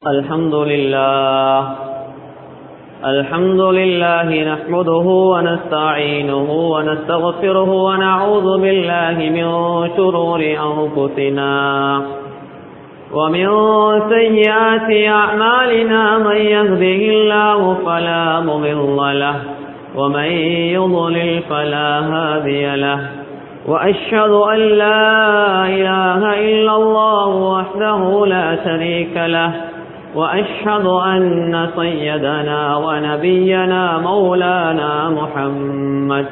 الحمد لله الحمد لله نحمده ونستعينه ونستغفره ونعوذ بالله من شرور أنفسنا ومن سيئات أعمالنا من يهده الله فلا مضل له ومن يضلل فلا هادي له وأشهد أن لا إله إلا الله وحده لا شريك له وأشهد أن سيدنا ونبينا مولانا محمد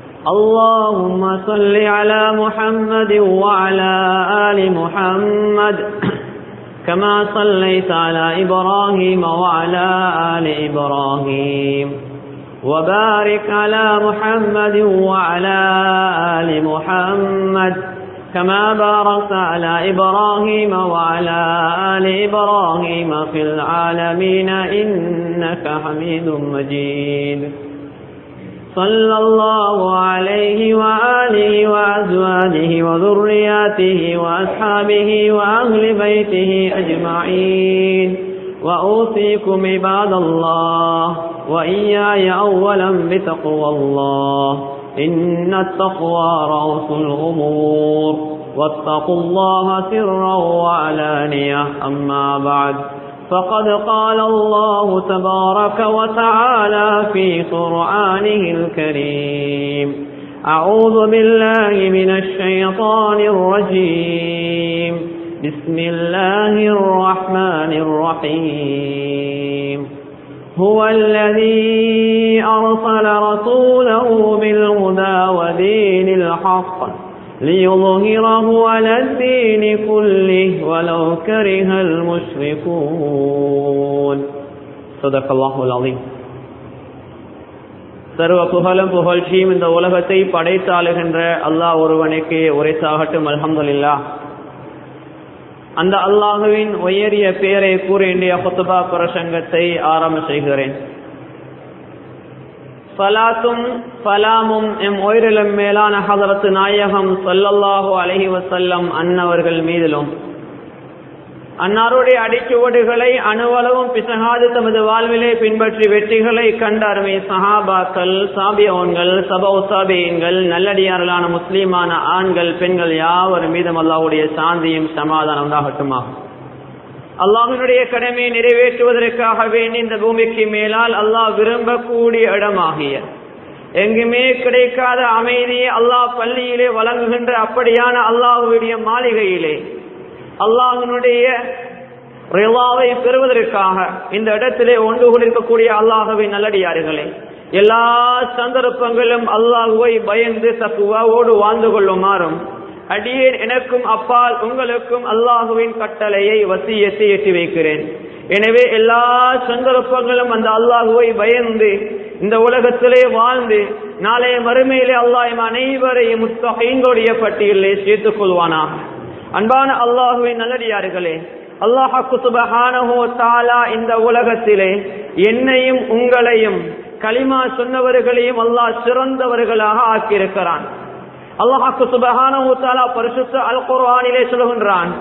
اللهم صل على محمد وعلى آل محمد كما صليت على إبراهيم وعلى آل إبراهيم وبارك على محمد وعلى آل محمد كما باركت على إبراهيم وعلى آل إبراهيم في العالمين إنك حميد مجيد صلى الله عليه وآله وأزواجه وذرياته وأصحابه وأهل بيته أجمعين وأوصيكم عباد الله وإياي أولا بتقوى الله إن التقوى رأس الأمور واتقوا الله سرا وعلانية أما بعد فقد قال الله تبارك وتعالى في قرآنه الكريم أعوذ بالله من الشيطان الرجيم بسم الله الرحمن الرحيم هو الذي أرسل رسوله بالهدى ودين الحق ليظهره على الدين كله ولو كره المشركون صدق الله العظيم சர்வ புகழும் புகழ்ச்சியும் இந்த உலகத்தை படைத்தாளுகின்ற அல்லாஹ் ஒருவனுக்கு உரைசாகட்டும் அல்ஹம்துலில்லா அந்த அல்லாஹுவின் உயரிய பெயரை கூறிய குத்துபா பிரசங்கத்தை ஆரம்ப செய்கிறேன் சலாத்தும் சலாமும் எம் உயிரிலும் மேலான ஹதரத்து நாயகம் சொல்லல்லாஹு அலஹி வசல்லம் அன்னவர்கள் மீதிலும் அன்னாருடைய அடிச்சுவடுகளை அணுவளவும் பிசகாது தமது வாழ்விலே பின்பற்றி வெற்றிகளை கண்ட அருமை சஹாபாக்கள் சாபியோன்கள் சபௌ சாபியன்கள் நல்லடியார்களான முஸ்லீமான ஆண்கள் பெண்கள் யாவர் மீதும் அல்லாவுடைய சாந்தியும் சமாதானம் உண்டாகட்டுமாகும் அல்லாஹினுடைய கடமையை நிறைவேற்றுவதற்காக வேண்டி இந்த பூமிக்கு மேலால் அல்லாஹ் விரும்பக்கூடிய இடமாகிய எங்குமே கிடைக்காத அமைதியை அல்லாஹ் பள்ளியிலே வழங்குகின்ற அப்படியான அல்லாஹுடைய மாளிகையிலே அல்லாஹினுடைய ரிவாவை பெறுவதற்காக இந்த இடத்திலே ஒன்று கொண்டிருக்கக்கூடிய அல்லாஹுவின் நல்லடியார்களே எல்லா சந்தர்ப்பங்களும் அல்லாஹுவை பயந்து தக்குவாவோடு வாழ்ந்து கொள்ளுமாறும் அடியேன் எனக்கும் அப்பால் உங்களுக்கும் அல்லாஹுவின் கட்டளையை வசியத்தை எட்டி வைக்கிறேன் எனவே எல்லா சந்தர்ப்பங்களும் அந்த அல்லாஹுவை பயந்து இந்த உலகத்திலே வாழ்ந்து நாளைய மறுமையிலே அல்லாஹ் அனைவரையும் முத்தகைங்களுடைய பட்டியலே சேர்த்துக் கொள்வானா அன்பான அல்லாஹுவின் நல்லடியார்களே அல்லாஹாக்கு சுபஹானஹோ தாலா இந்த உலகத்திலே என்னையும் உங்களையும் களிமா சொன்னவர்களையும் அல்லாஹ் சிறந்தவர்களாக ஆக்கியிருக்கிறான் அல்லாஹாக்கு சுபஹானஹு தாலா பரிசுத்த அல் குர்ஆனிலே சொல்கின்றான்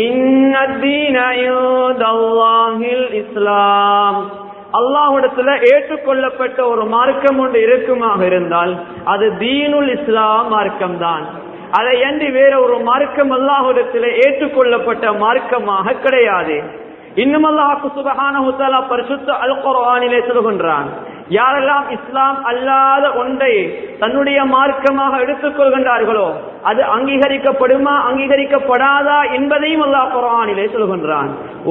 இஸ்லாம் அல்லாஹிடத்துல ஏற்றுக்கொள்ளப்பட்ட ஒரு மார்க்கம் ஒன்று இருக்குமாக இருந்தால் அது தீனுல் இஸ்லாம் மார்க்கம் தான் அதை அன்றி வேற ஒரு மார்க்கம் அல்லாஹிடத்தில் ஏற்றுக்கொள்ளப்பட்ட மார்க்கமாக கிடையாது இன்னும் அல்லாஹு சுபஹான பரிசுத்த அல் குர்ஆனிலே சொல்கின்றான் யாரெல்லாம் இஸ்லாம் அல்லாத ஒன்றை தன்னுடைய மார்க்கமாக எடுத்துக் கொள்கின்றார்களோ அது அங்கீகரிக்கப்படுமா அங்கீகரிக்கப்படாதா என்பதையும் அல்லாஹ் குரானிலே சொல்கின்றான்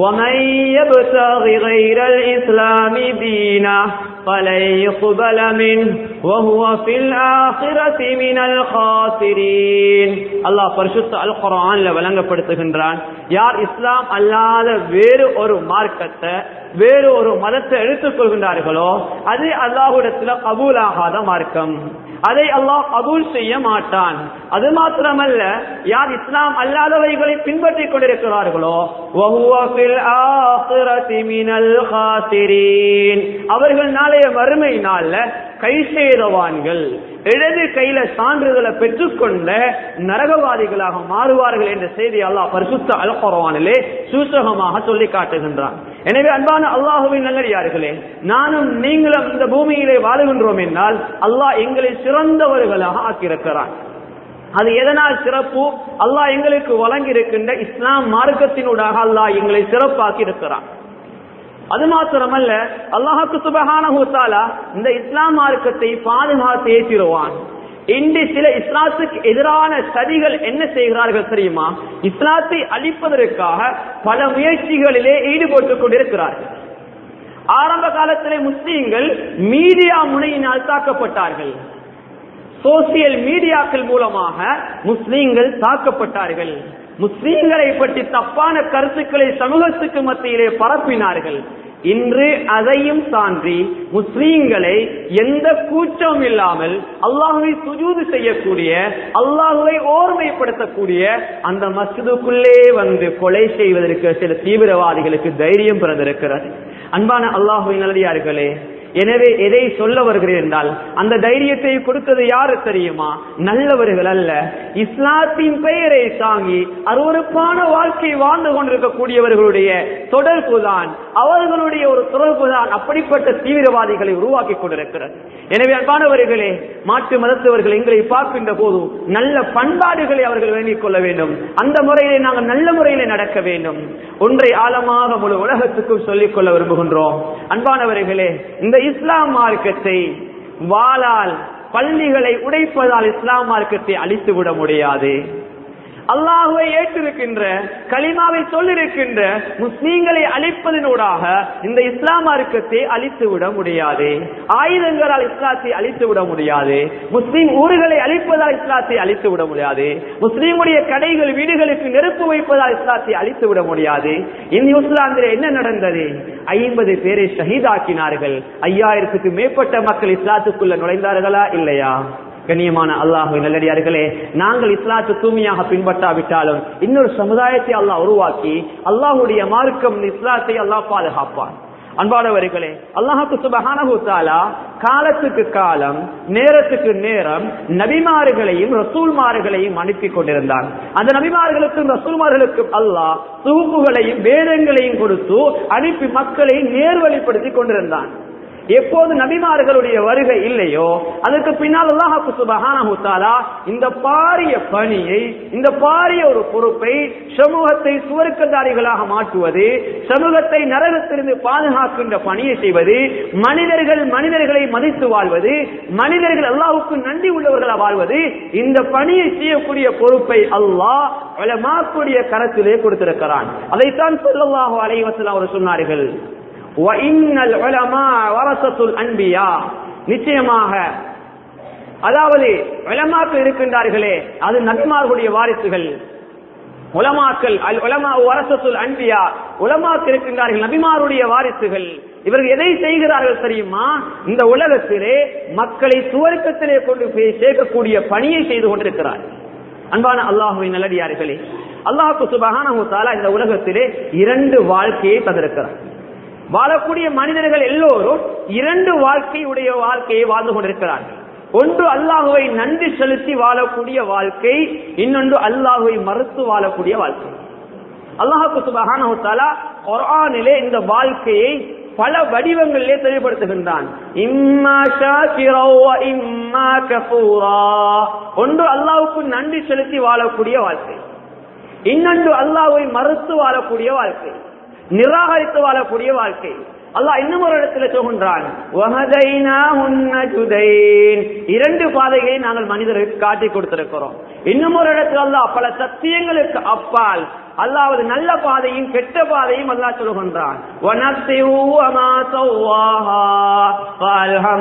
இஸ்லாமி தீனா فلن يقبل منه وهو في الآخرة من الخاسرين அல்லாஹ் பரிசுத்த அல் குர்ஆன்ல வழங்கப்படுத்துகின்றான் யார் இஸ்லாம் அல்லாத வேறு ஒரு மார்க்கத்தை வேறு ஒரு மதத்தை எடுத்துக் கொள்கின்றார்களோ அது அல்லாஹுடத்துல கபூலாகாத மார்க்கம் அதை அல்லாஹ் கபூல் செய்ய மாட்டான் அது மாத்திரமல்ல யார் இஸ்லாம் அல்லாதவைகளை பின்பற்றிக் கொண்டிருக்கிறார்களோ وَهُوَ فِي الْآخِرَةِ مِنَ الْخَاسِرِينَ அவர்கள் நாளைய மறுமை நாள்ல கை செய்தவான்கள் இடது கையில சான்றிதழை பெற்றுக்கொண்ட நரகவாதிகளாக மாறுவார்கள் என்ற செய்தி அல்லாஹ் பரிசுத்த அல்குர்ஆனிலே சூசகமாக சொல்லி காட்டுகின்றான் எனவே அன்பான அல்லாஹுவின் நல்லடியார்களே நானும் நீங்களும் இந்த பூமியிலே வாழுகின்றோம் என்றால் அல்லாஹ் எங்களை சிறந்தவர்களாக ஆக்கியிருக்கிறான் அது எதனால் சிறப்பு அல்லாஹ் எங்களுக்கு வழங்கி இருக்கின்ற இஸ்லாம் மார்க்கத்தினூடாக அல்லாஹ் எங்களை சிறப்பாக்கி இருக்கிறான் அது மாத்திரமல்ல அல்லாஹுக்கு சுபகான இந்த இஸ்லாம் மார்க்கத்தை பாதுகாத்து ஏற்றிடுவான் இன்று சில இஸ்லாத்துக்கு எதிரான சதிகள் என்ன செய்கிறார்கள் தெரியுமா இஸ்லாத்தை அழிப்பதற்காக பல முயற்சிகளிலே ஈடுபட்டுக் கொண்டிருக்கிறார்கள் ஆரம்ப காலத்திலே முஸ்லீம்கள் மீடியா முனையினால் தாக்கப்பட்டார்கள் சோசியல் மீடியாக்கள் மூலமாக முஸ்லீம்கள் தாக்கப்பட்டார்கள் முஸ்லீம்களை பற்றி தப்பான கருத்துக்களை சமூகத்துக்கு மத்தியிலே பரப்பினார்கள் இன்று அதையும் தாண்டி முஸ்லீம்களை எந்த கூச்சமும் இல்லாமல் அல்லாஹுவை சுஜூது செய்யக்கூடிய அல்லாஹுவை ஓர்மைப்படுத்தக்கூடிய அந்த மஸ்ஜிதுக்குள்ளே வந்து கொலை செய்வதற்கு சில தீவிரவாதிகளுக்கு தைரியம் பிறந்திருக்கிறது அன்பான அல்லாஹுவின் நல்லடியார்களே எனவே எதை சொல்ல வருகிறேன் என்றால் அந்த தைரியத்தை கொடுத்தது யாரு தெரியுமா நல்லவர்கள் அல்ல இஸ்லாத்தின் பெயரை தாங்கி அருவறுப்பான வாழ்க்கை வாழ்ந்து கொண்டிருக்கக்கூடியவர்களுடைய தொடர்பு தான் அவர்களுடைய ஒரு தொடர்பு தான் அப்படிப்பட்ட தீவிரவாதிகளை உருவாக்கி கொண்டிருக்கிறது எனவே அன்பானவர்களே மாற்று மதத்தவர்கள் எங்களை பார்க்கின்ற போது நல்ல பண்பாடுகளை அவர்கள் வேண்டிக் கொள்ள வேண்டும் அந்த முறையிலே நாங்கள் நல்ல முறையிலே நடக்க வேண்டும் ஒன்றை ஆழமாக முழு உலகத்துக்கும் சொல்லிக் கொள்ள விரும்புகின்றோம் அன்பானவர்களே இந்த இஸ்லாம் மார்க்கத்தை வாளால் பள்ளிகளை உடைப்பதால் இஸ்லாம் மார்க்கத்தை அழித்து விட முடியாது அல்லாஹுவை ஏற்றிருக்கின்ற களிமாவை சொல்லிருக்கின்ற முஸ்லீம்களை அழிப்பதனூடாக இந்த இஸ்லாம் மார்க்கத்தை அழித்து விட முடியாது ஆயுதங்களால் இஸ்லாத்தை அழித்து விட முடியாது முஸ்லீம் ஊர்களை அழிப்பதால் இஸ்லாத்தை அழித்து விட முடியாது முஸ்லீமுடைய கடைகள் வீடுகளுக்கு நெருப்பு வைப்பதால் இஸ்லாத்தை அழித்து விட முடியாது இந்த இஸ்லாந்தில் என்ன நடந்தது ஐம்பது பேரை ஷஹீதாக்கினார்கள் ஐயாயிரத்துக்கு மேற்பட்ட மக்கள் இஸ்லாத்துக்குள்ள நுழைந்தார்களா இல்லையா கண்ணியமான அல்லாஹு நல்லடியார்களே நாங்கள் இஸ்லாத்து தூய்மையாக பின்பற்றாவிட்டாலும் இன்னொரு சமுதாயத்தை அல்லாஹ் உருவாக்கி அல்லாஹுடைய மார்க்கம் இஸ்லாத்தை அல்லாஹ் பாதுகாப்பான் அன்பானவர்களே அல்லாஹுக்கு சுபஹானஹு தஆலா காலத்துக்கு காலம் நேரத்துக்கு நேரம் நபிமார்களையும் ரசூல்மார்களையும் அனுப்பி கொண்டிருந்தான் அந்த நபிமார்களுக்கும் ரசூல்மார்களுக்கும் அல்லாஹ் சுகுப்புகளையும் வேதங்களையும் கொடுத்து அனுப்பி மக்களை நேர்வழிப்படுத்தி கொண்டிருந்தான் எப்போது நபிமார்களுடைய வருகை இல்லையோ அதுக்கு பின்னால் அல்லாஹு சுபஹானஹு தஆலா இந்த பாரிய பணியை இந்த பாரிய ஒரு பொறுப்பை சமூகத்தை சுவர்க்கதாரிகளாக மாற்றுவது சமூகத்தை நரகத்திலிருந்து பாதுகாக்கின்ற பணியை செய்வது மனிதர்கள் மனிதர்களை மதித்து வாழ்வது மனிதர்கள் அல்லாஹ்வுக்கு நன்றி உள்ளவர்களாக வாழ்வது இந்த பணியை செய்யக்கூடிய பொறுப்பை அல்லாஹ் உலமாக்குடைய கரத்திலே கொடுத்திருக்கிறான் அதைத்தான் ஸல்லல்லாஹு அலைஹி வஸல்லம் அவர் சொன்னார்கள் وَإِنَّ الْعُلَمَاءَ وَرَثَةُ الْأَنْبِيَاءِ நிச்சயமாக அதாவது உலமாக்கள் இருக்கின்றார்களே அது நபிமார்களுடைய வாரிசுகள் உலமாக்கள் அல் உலமா வரசத்துல் அன்பியா உலமாக்கள் இருக்கின்றார்கள் நபிமாருடைய வாரிசுகள் இவர்கள் எதை செய்கிறார்கள் தெரியுமா இந்த உலகத்திலே மக்களை சுவர்க்கத்திலே கொண்டு போய் சேர்க்கக்கூடிய பணியை செய்து கொண்டிருக்கிறார் அன்பான அல்லாஹுவின் நல்லடியார்களே அல்லாஹுக்கு சுபஹானஹு தஆலா இந்த உலகத்திலே இரண்டு வாழ்க்கையை தந்திருக்கிறார் வாழக்கூடிய மனிதர்கள் எல்லோரும் இரண்டு வாழ்க்கையுடைய வாழ்க்கையை வாழ்ந்து கொண்டிருக்கிறார்கள் ஒன்று அல்லாஹுவை நன்றி செலுத்தி வாழக்கூடிய வாழ்க்கை இன்னொன்று அல்லாஹுவை மறுத்து வாழக்கூடிய வாழ்க்கை அல்லாஹுக்கு சுபஹானஹு தஆலா குர்ஆனிலே இந்த வாழ்க்கையை பல வடிவங்களிலே தெளிவுபடுத்துகின்றான் இம்மா ஷாக்கிரா வ இம்மா கஃபூரா ஒன்று அல்லாஹ்வுக்கு நன்றி செலுத்தி வாழக்கூடிய வாழ்க்கை இன்னொன்று அல்லாஹ்வை மறுத்து வாழக்கூடிய வாழ்க்கை நிராகரித்து வாழக்கூடிய வாழ்க்கை அல்லாஹ் இன்னும் ஒரு இடத்துல சொல்கின்றான் இரண்டு பாதைகளை நாங்கள் மனிதருக்கு காட்டி கொடுத்திருக்கிறோம் இன்னும் ஒரு இடத்துல அல்லாஹ் பல சத்தியங்களுக்கு அப்பால் அல்லாவது நல்ல பாதையும் கெட்ட பாதையும் அல்லாஹ் சொல்கின்றான்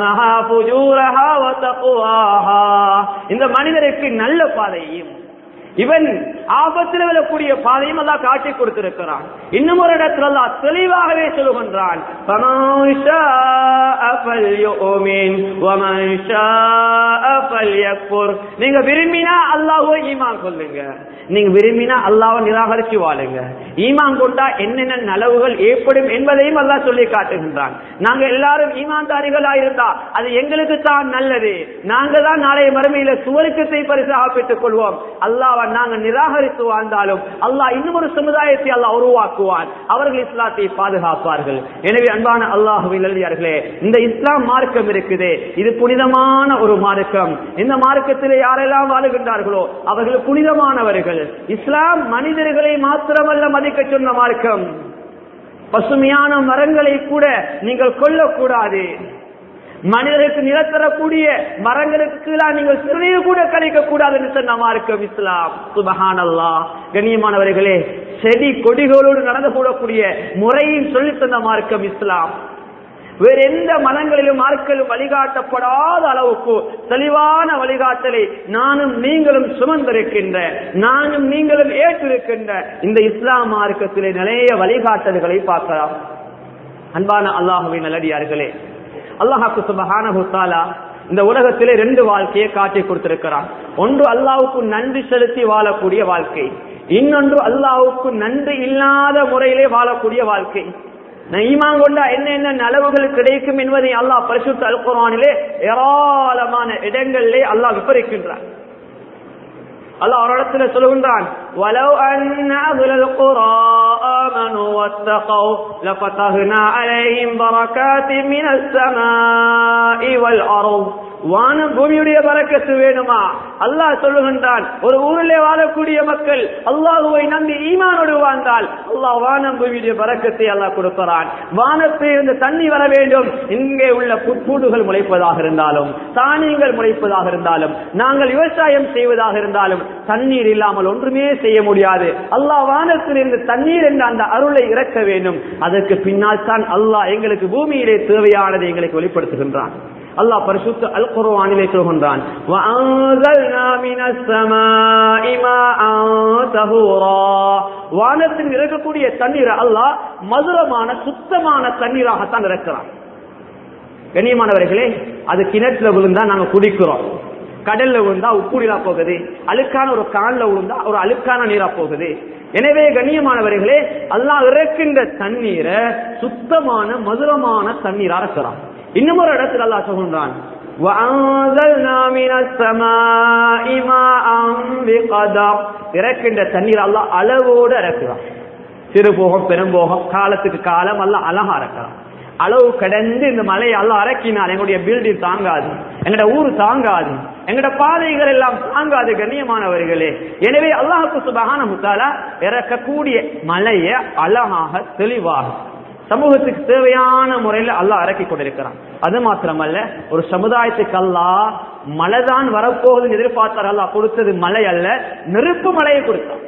இந்த மனிதருக்கு நல்ல பாதையும் இவன் ஆபத்தில் விழக்கூடிய பாதையும் அல்லாஹ் காட்டி கொடுத்திருக்கிறான் இன்னும் ஒரு இடத்துல அல்லாஹ் தெளிவாகவே சொல்லுகின்றான் فَمَنْ شَاءَ فَلْيُؤْمِنْ وَمَنْ شَاءَ فَلْيَكْفُرْ நீங்க விரும்பினா அல்லாஹ்வை ஈமான் கொள்ளுங்க நீங்க விரும்பினா அல்லாஹ்வை நிராகரிச்சு வாழுங்க ஈமான் கொண்டா என்னென்ன நலவுகள் ஏற்படும் என்பதையும் அல்லாஹ் சொல்லி காட்டுகின்றான் நாங்க எல்லாரும் ஈமான்தாரிகளா இருந்தா அது எங்களுக்கு தான் நல்லது நாங்க தான் நாளைய மறுமையில சுவருக்கத்தை பரிசாக பெற்றுக் கொள்வோம் அல்லாஹ் நாங்க நிராகரித்து வாழ்ந்தாலும் அல்லாஹ் இன்னும் ஒரு சமுதாயத்தை அல்லாஹ் உருவாக்குவான் அவர்கள் இஸ்லாத்தை பாதுகாப்பார்கள் எனவே அன்பான அல்லாஹுவின் நல்லடியார்களே இந்த இஸ்லாம் மார்க்கம் இருக்குது இது புனிதமான ஒரு மார்க்கம் இந்த மார்க்கத்திலே யாரெல்லாம் வாழுகின்றார்களோ அவர்கள் புனிதமானவர்கள் இஸ்லாம் மனிதர்களை மாத்திரமல்ல மதிக்க சொன்ன மார்க்கம் பசுமையான மரங்களை கூட நீங்கள் கொல்லக்கூடாது மனிதருக்கு நிலத்தரக்கூடிய மரங்களுக்கு கீழா நீங்கள் சிறுநீர் கூட கழிக்க கூடாது என்று சொன்ன மார்க்கம் இஸ்லாம் சுபஹான் அல்லா கண்ணியமானவர்களே செடி கொடிகளோடு நடந்து கூடக்கூடிய முறையும் சொல்லி தந்த மார்க்கம் இஸ்லாம் வேற எந்த மதங்களிலும் மார்க்களும் வழிகாட்டப்படாத அளவுக்கு தெளிவான வழிகாட்டலை நானும் நீங்களும் சுமந்திருக்கின்ற நானும் நீங்களும் ஏற்றிருக்கின்ற இந்த இஸ்லாம் மார்க்கத்திலே நிறைய வழிகாட்டல்களை பார்க்கலாம் அன்பான அல்லாஹுவின் நல்லடியார்களே அல்லாஹாக்கு சுபஹானஹு தஆலா இந்த உலகத்திலே ரெண்டு வாழ்க்கையை காட்டி கொடுத்திருக்கிறான் ஒன்று அல்லாஹ்வுக்கு நன்றி செலுத்தி வாழக்கூடிய வாழ்க்கை இன்னொன்று அல்லாஹ்வுக்கு நன்றி இல்லாத முறையிலே வாழக்கூடிய வாழ்க்கை நான் ஈமான் கொண்டா என்ன என்ன நலவுகள் கிடைக்கும் என்பதை அல்லாஹ் பரிசுத்த அல் குர்ஆனிலே ஏராளமான இடங்களிலே அல்லாஹ் விவரிக்கின்றான் அல்லாஹ் ஒரு இடத்துல சொல்லுகின்றான் وَلَوْ أَنَّ أَهْلَ الْقُرَىٰ آمَنُوا وَاتَّقَوْا لَفَتَحْنَا عَلَيْهِمْ بَرَكَاتٍ مِّنَ السَّمَاءِ وَالْأَرْضِ வானம் பூமியுடைய பறக்கத்து வேணுமா அல்லாஹ் சொல்லுகின்றான் ஒரு ஊரிலே வாழக்கூடிய மக்கள் அல்லாஹுவை நம்பி ஈமானோடு வாழ்ந்தால் அல்லாஹ் வானம் பூமியுடைய பறக்கத்தை அல்லாஹ் கொடுக்கிறான் வானத்தில் இருந்து தண்ணி வர வேண்டும் இங்கே உள்ள புட்பூடுகள் முளைப்பதாக இருந்தாலும் தானியங்கள் முளைப்பதாக இருந்தாலும் நாங்கள் விவசாயம் செய்வதாக இருந்தாலும் தண்ணீர் இல்லாமல் ஒன்றுமே செய்ய முடியாது அல்லாஹ் வானத்தில் இருந்து தண்ணீர் என்ற அந்த அருளை இறக்க வேண்டும் அதற்கு பின்னால் தான் அல்லாஹ் எங்களுக்கு பூமியிலே தேவையானதை எங்களுக்கு வெளிப்படுத்துகின்றான் அல்லாஹ் பரிசுத்த அல் குர்ஆனிலே சொல்கின்றான் وَأَنزَلْنَا مِنَ السَّمَاءِ مَاءً طَهُورًا வானத்தில் இறக்கக்கூடிய தண்ணீர் அல்லாஹ் மதுரமான சுத்தமான தண்ணீராகத்தான் இறக்கிறான் கண்ணியமானவர்களே அது கிணற்றுல விழுந்தா நாங்க குடிக்கிறோம் கடல்ல விழுந்தா உப்புடிலா போகுது அழுக்கான ஒரு கான்ல விழுந்தா ஒரு அழுக்கான நீரா போகுது எனவே கண்ணியமானவர்களே அல்லாஹ் இறக்கின்ற தண்ணீரை சுத்தமான மதுரமான தண்ணீரா இறக்கிறான் இன்னும் ஒரு இடத்துல அல்லாஹ் சொல்கின்றான் وَأَنزَلْنَا مِنَ السَّمَاءِ مَاءً بِقَدَرٍ இறக்கின்ற தண்ணீர் அல்லாஹ் அளவோடு இறக்குறான் சிறுபோகம் பெரும்போகம் காலத்துக்கு காலம் அல்லாஹ் அழகா இறக்கிறான் அளவு கடந்து இந்த மலையை எல்லாம் இறக்கினால் எங்களுடைய பில்டிங் தாங்காது எங்கட ஊர் தாங்காது எங்கட பாதைகள் எல்லாம் தாங்காது கண்ணியமானவர்களே எனவே அல்லாஹுக்கு சுபகான முத்தாலா இறக்கக்கூடிய மலையை அழகாக தெளிவாக சமூகத்துக்கு தேவையான முறையில் அல்லாஹ் இறக்கி கொண்டிருக்கிறான் அது மாத்திரமல்ல ஒரு சமுதாயத்துக்கு அல்லாஹ் மழைதான் வரப்போகுதுன்னு எதிர்பார்த்தார் அல்லாஹ் கொடுத்தது மலை அல்ல நெருப்பு மலையை கொடுத்தான்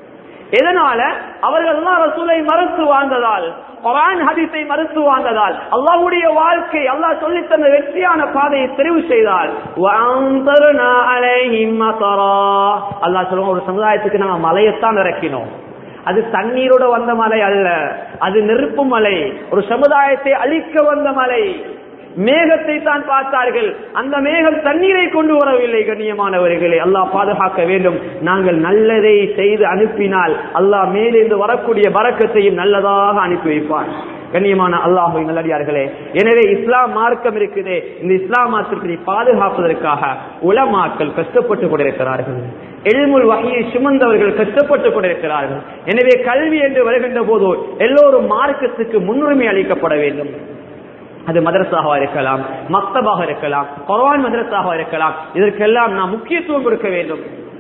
எதனால அவர்கள் எல்லாம் ரசூலை மறுத்து வாழ்ந்ததால் குரான் ஹதீஸை மறுத்து வாழ்ந்ததால் அல்லாஹ்வுடைய வாழ்க்கை அல்லாஹ் சொல்லி தந்த வெற்றியான பாதையை தெரிவு செய்தால் வஅந்தர்னா அலைஹிம் மஸரா அல்லாஹ் சொல்லுங்க ஒரு சமுதாயத்துக்கு நாங்க மலையைத்தான் இறக்கினோம் அது தண்ணீரோட வந்த மலை அல்ல அது நெருப்பு மலை ஒரு சமுதாயத்தை அழிக்க வந்த மலை மேகத்தை தான் பார்த்தார்கள் அந்த மேகம் தண்ணீரை கொண்டு வரவில்லை கண்ணியமானவர்களே அல்லாஹ் பாதுகாக்க வேண்டும் நாங்கள் நல்லதை செய்து அனுப்பினால் அல்லாஹ் மேலிருந்து வரக்கூடிய பறக்கத்தையும் நல்லதாக அனுப்பி வைப்பான் கண்ணியமான அல்லாஹு நல்லடியார்களே எனவே இஸ்லாம் மார்க்கம் இருக்குது இந்த இஸ்லாம் மார்க்கத்தை பாதுகாப்பதற்காக உலமாக்கள் கஷ்டப்பட்டு கொண்டிருக்கிறார்கள் எல்முல் வகையை சுமந்தவர்கள் கஷ்டப்பட்டு கொண்டிருக்கிறார்கள் எனவே கல்வி என்று வருகின்ற போது எல்லோரும் மார்க்கத்துக்கு முன்னுரிமை அளிக்கப்பட வேண்டும் அது மதரசாக இருக்கலாம் மக்தபாக இருக்கலாம் குர்ஆன் மதரசாக இருக்கலாம் இதற்கெல்லாம் நாம் முக்கியத்துவம் கொடுக்க வேண்டும்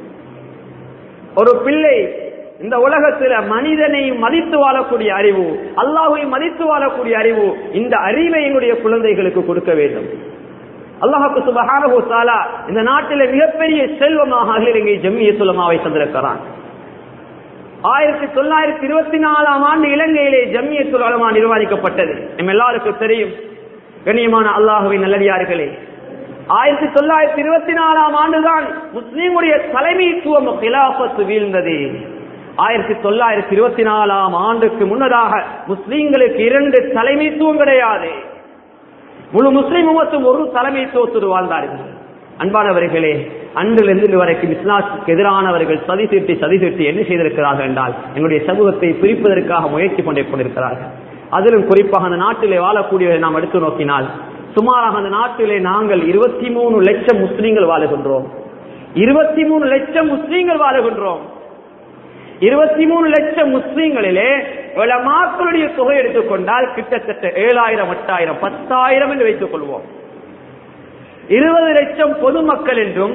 ஒரு பிள்ளை இந்த உலகத்துல மனிதனை மதித்து வாழக்கூடிய அறிவு அல்லாஹை மதித்து வாழக்கூடிய அறிவு இந்த அறிவை எங்களுடைய குழந்தைகளுக்கு கொடுக்க வேண்டும் அல்லாஹுக்கு சுபஹானஹு தஆலா இந்த நாட்டில மிகப்பெரிய செல்வமாக அகிலங்கை ஜம்மிய சுலமாவை தந்திருக்கிறான் ஆயிரத்தி தொள்ளாயிரத்தி இருபத்தி நாலாம் ஆண்டு இலங்கையிலே ஜம்மியத்துல் உலமா நிர்வாகிக்கப்பட்டது நம்ம எல்லாருக்கும் தெரியும் கண்ணியமான அல்லாஹுவின் நல்லடியார்களே ஆயிரத்தி தொள்ளாயிரத்தி இருபத்தி நாலாம் ஆண்டுதான் முஸ்லீமுடைய தலைமைத்துவம் கிலாபத்து வீழ்ந்தது ஆயிரத்தி தொள்ளாயிரத்தி இருபத்தி நாலாம் ஆண்டுக்கு முன்னதாக முஸ்லீம்களுக்கு இரண்டு தலைமைத்துவம் கிடையாது முழு முஸ்லீம் உமத்தும் ஒரு தலைமைத்துவத்தோடு வாழ்ந்தார்கள் அன்பானவர்களே அன்றிலிருந்து இன்று வரைக்கும் இஸ்லாத்துக்கு எதிரானவர்கள் சதி திட்டி சதி திட்டி என்ன செய்திருக்கிறார்கள் என்றால் எங்களுடைய சமூகத்தை பிரிப்பதற்காக முயற்சி கொண்டே கொண்டிருக்கிறார்கள் அதிலும் குறிப்பாக அந்த நாட்டிலே வாழக்கூடியவரை நாம் எடுத்து நோக்கினால் சுமாராக அந்த நாட்டிலே நாங்கள் இருபத்தி மூணு லட்சம் முஸ்லீம்கள் வாழுகின்றோம் இருபத்தி மூணு லட்சம் முஸ்லீம்கள் வாழுகின்றோம் இருபத்தி மூணு லட்சம் முஸ்லீம்களிலே மக்களுடைய தொகை எடுத்துக்கொண்டால் கிட்டத்தட்ட ஏழாயிரம் எட்டாயிரம் பத்தாயிரம் என்று வைத்துக் கொள்வோம் இருபது லட்சம் பொதுமக்கள் என்றும்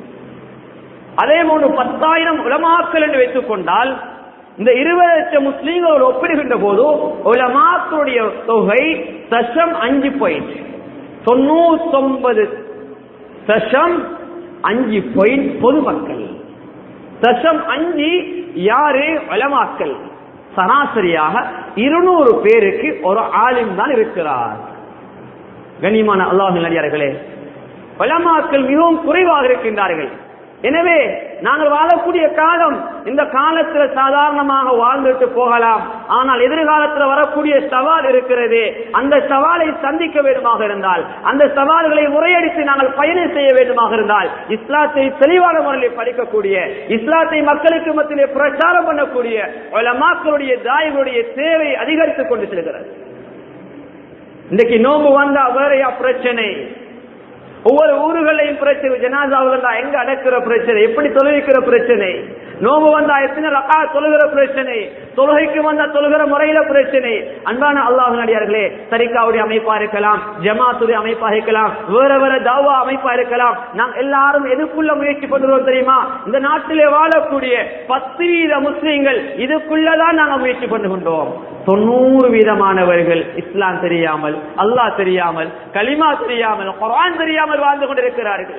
அதே போன்று பத்தாயிரம் உலமாக்கள் என்று வைத்துக் கொண்டால் இந்த இருபது லட்சம் முஸ்லீம்களோடு ஒப்பிடுகின்ற போது உலமாக்களுடைய தொகை தசம் அஞ்சு பாயிண்ட் தொண்ணூத்தொன்பது தசம் அஞ்சு பாயிண்ட் பொதுமக்கள் தசம் அஞ்சு யாரு வளமாக்கல் சராசரியாக இருநூறு பேருக்கு ஒரு ஆலிம் தான் இருக்கிறார் கண்ணியமான அல்லாஹ் நடிகார்களே வளமாக்கள் மிகவும் குறைவாக இருக்கின்றார்கள் எனவே நாங்கள் வாழக்கூடிய காலம் இந்த காலத்துல சாதாரணமாக வாழ்ந்துட்டு போகலாம் ஆனால் எதிர்காலத்தில் வரக்கூடிய சவால் இருக்கிறது அந்த சவாலை சந்திக்க வேண்டுமாக இருந்தால் அந்த சவால்களை முறையடித்து நாங்கள் பயணம் செய்ய வேண்டுமாக இருந்தால் இஸ்லாத்தை தெளிவான முறையில் படிக்கக்கூடிய இஸ்லாத்தை மக்களுக்கு மத்தியிலே பிரச்சாரம் பண்ணக்கூடிய மக்களுடைய தாய்களுடைய தேவை அதிகரித்துக் கொண்டு செல்கிறது இன்றைக்கு நோம்பு வந்தா வேறையா பிரச்சனை ஒவ்வொரு ஊர்களையும் பிரச்சனை ஜனாதாவில் எங்க அடக்கிற பிரச்சனை எப்படி தொழுவிக்கிற பிரச்சனை நோம்பு வந்தா எத்தனை ரகா தொழுகிற பிரச்சனை தொழுகைக்கு வந்தா தொழுகிற முறையில பிரச்சனை அன்பான அல்லாஹ் நடிகார்களே சரிக்காவுடைய அமைப்பா இருக்கலாம் ஜமாத்துடைய அமைப்பா இருக்கலாம் வேற வேற தாவா அமைப்பா இருக்கலாம் நாம் எல்லாரும் எதுக்குள்ள முயற்சி பண்ணுறோம் தெரியுமா இந்த நாட்டிலே வாழக்கூடிய பத்து வீத முஸ்லீம்கள் இதுக்குள்ளதான் நாங்க முயற்சி பண்ணுகின்றோம் தொண்ணூறு வீதமானவர்கள் இஸ்லாம் தெரியாமல் அல்லாஹ் தெரியாமல் கலிமா தெரியாமல் குரான் தெரியாமல் வாழ்ந்து கொண்டிருக்கிறார்கள்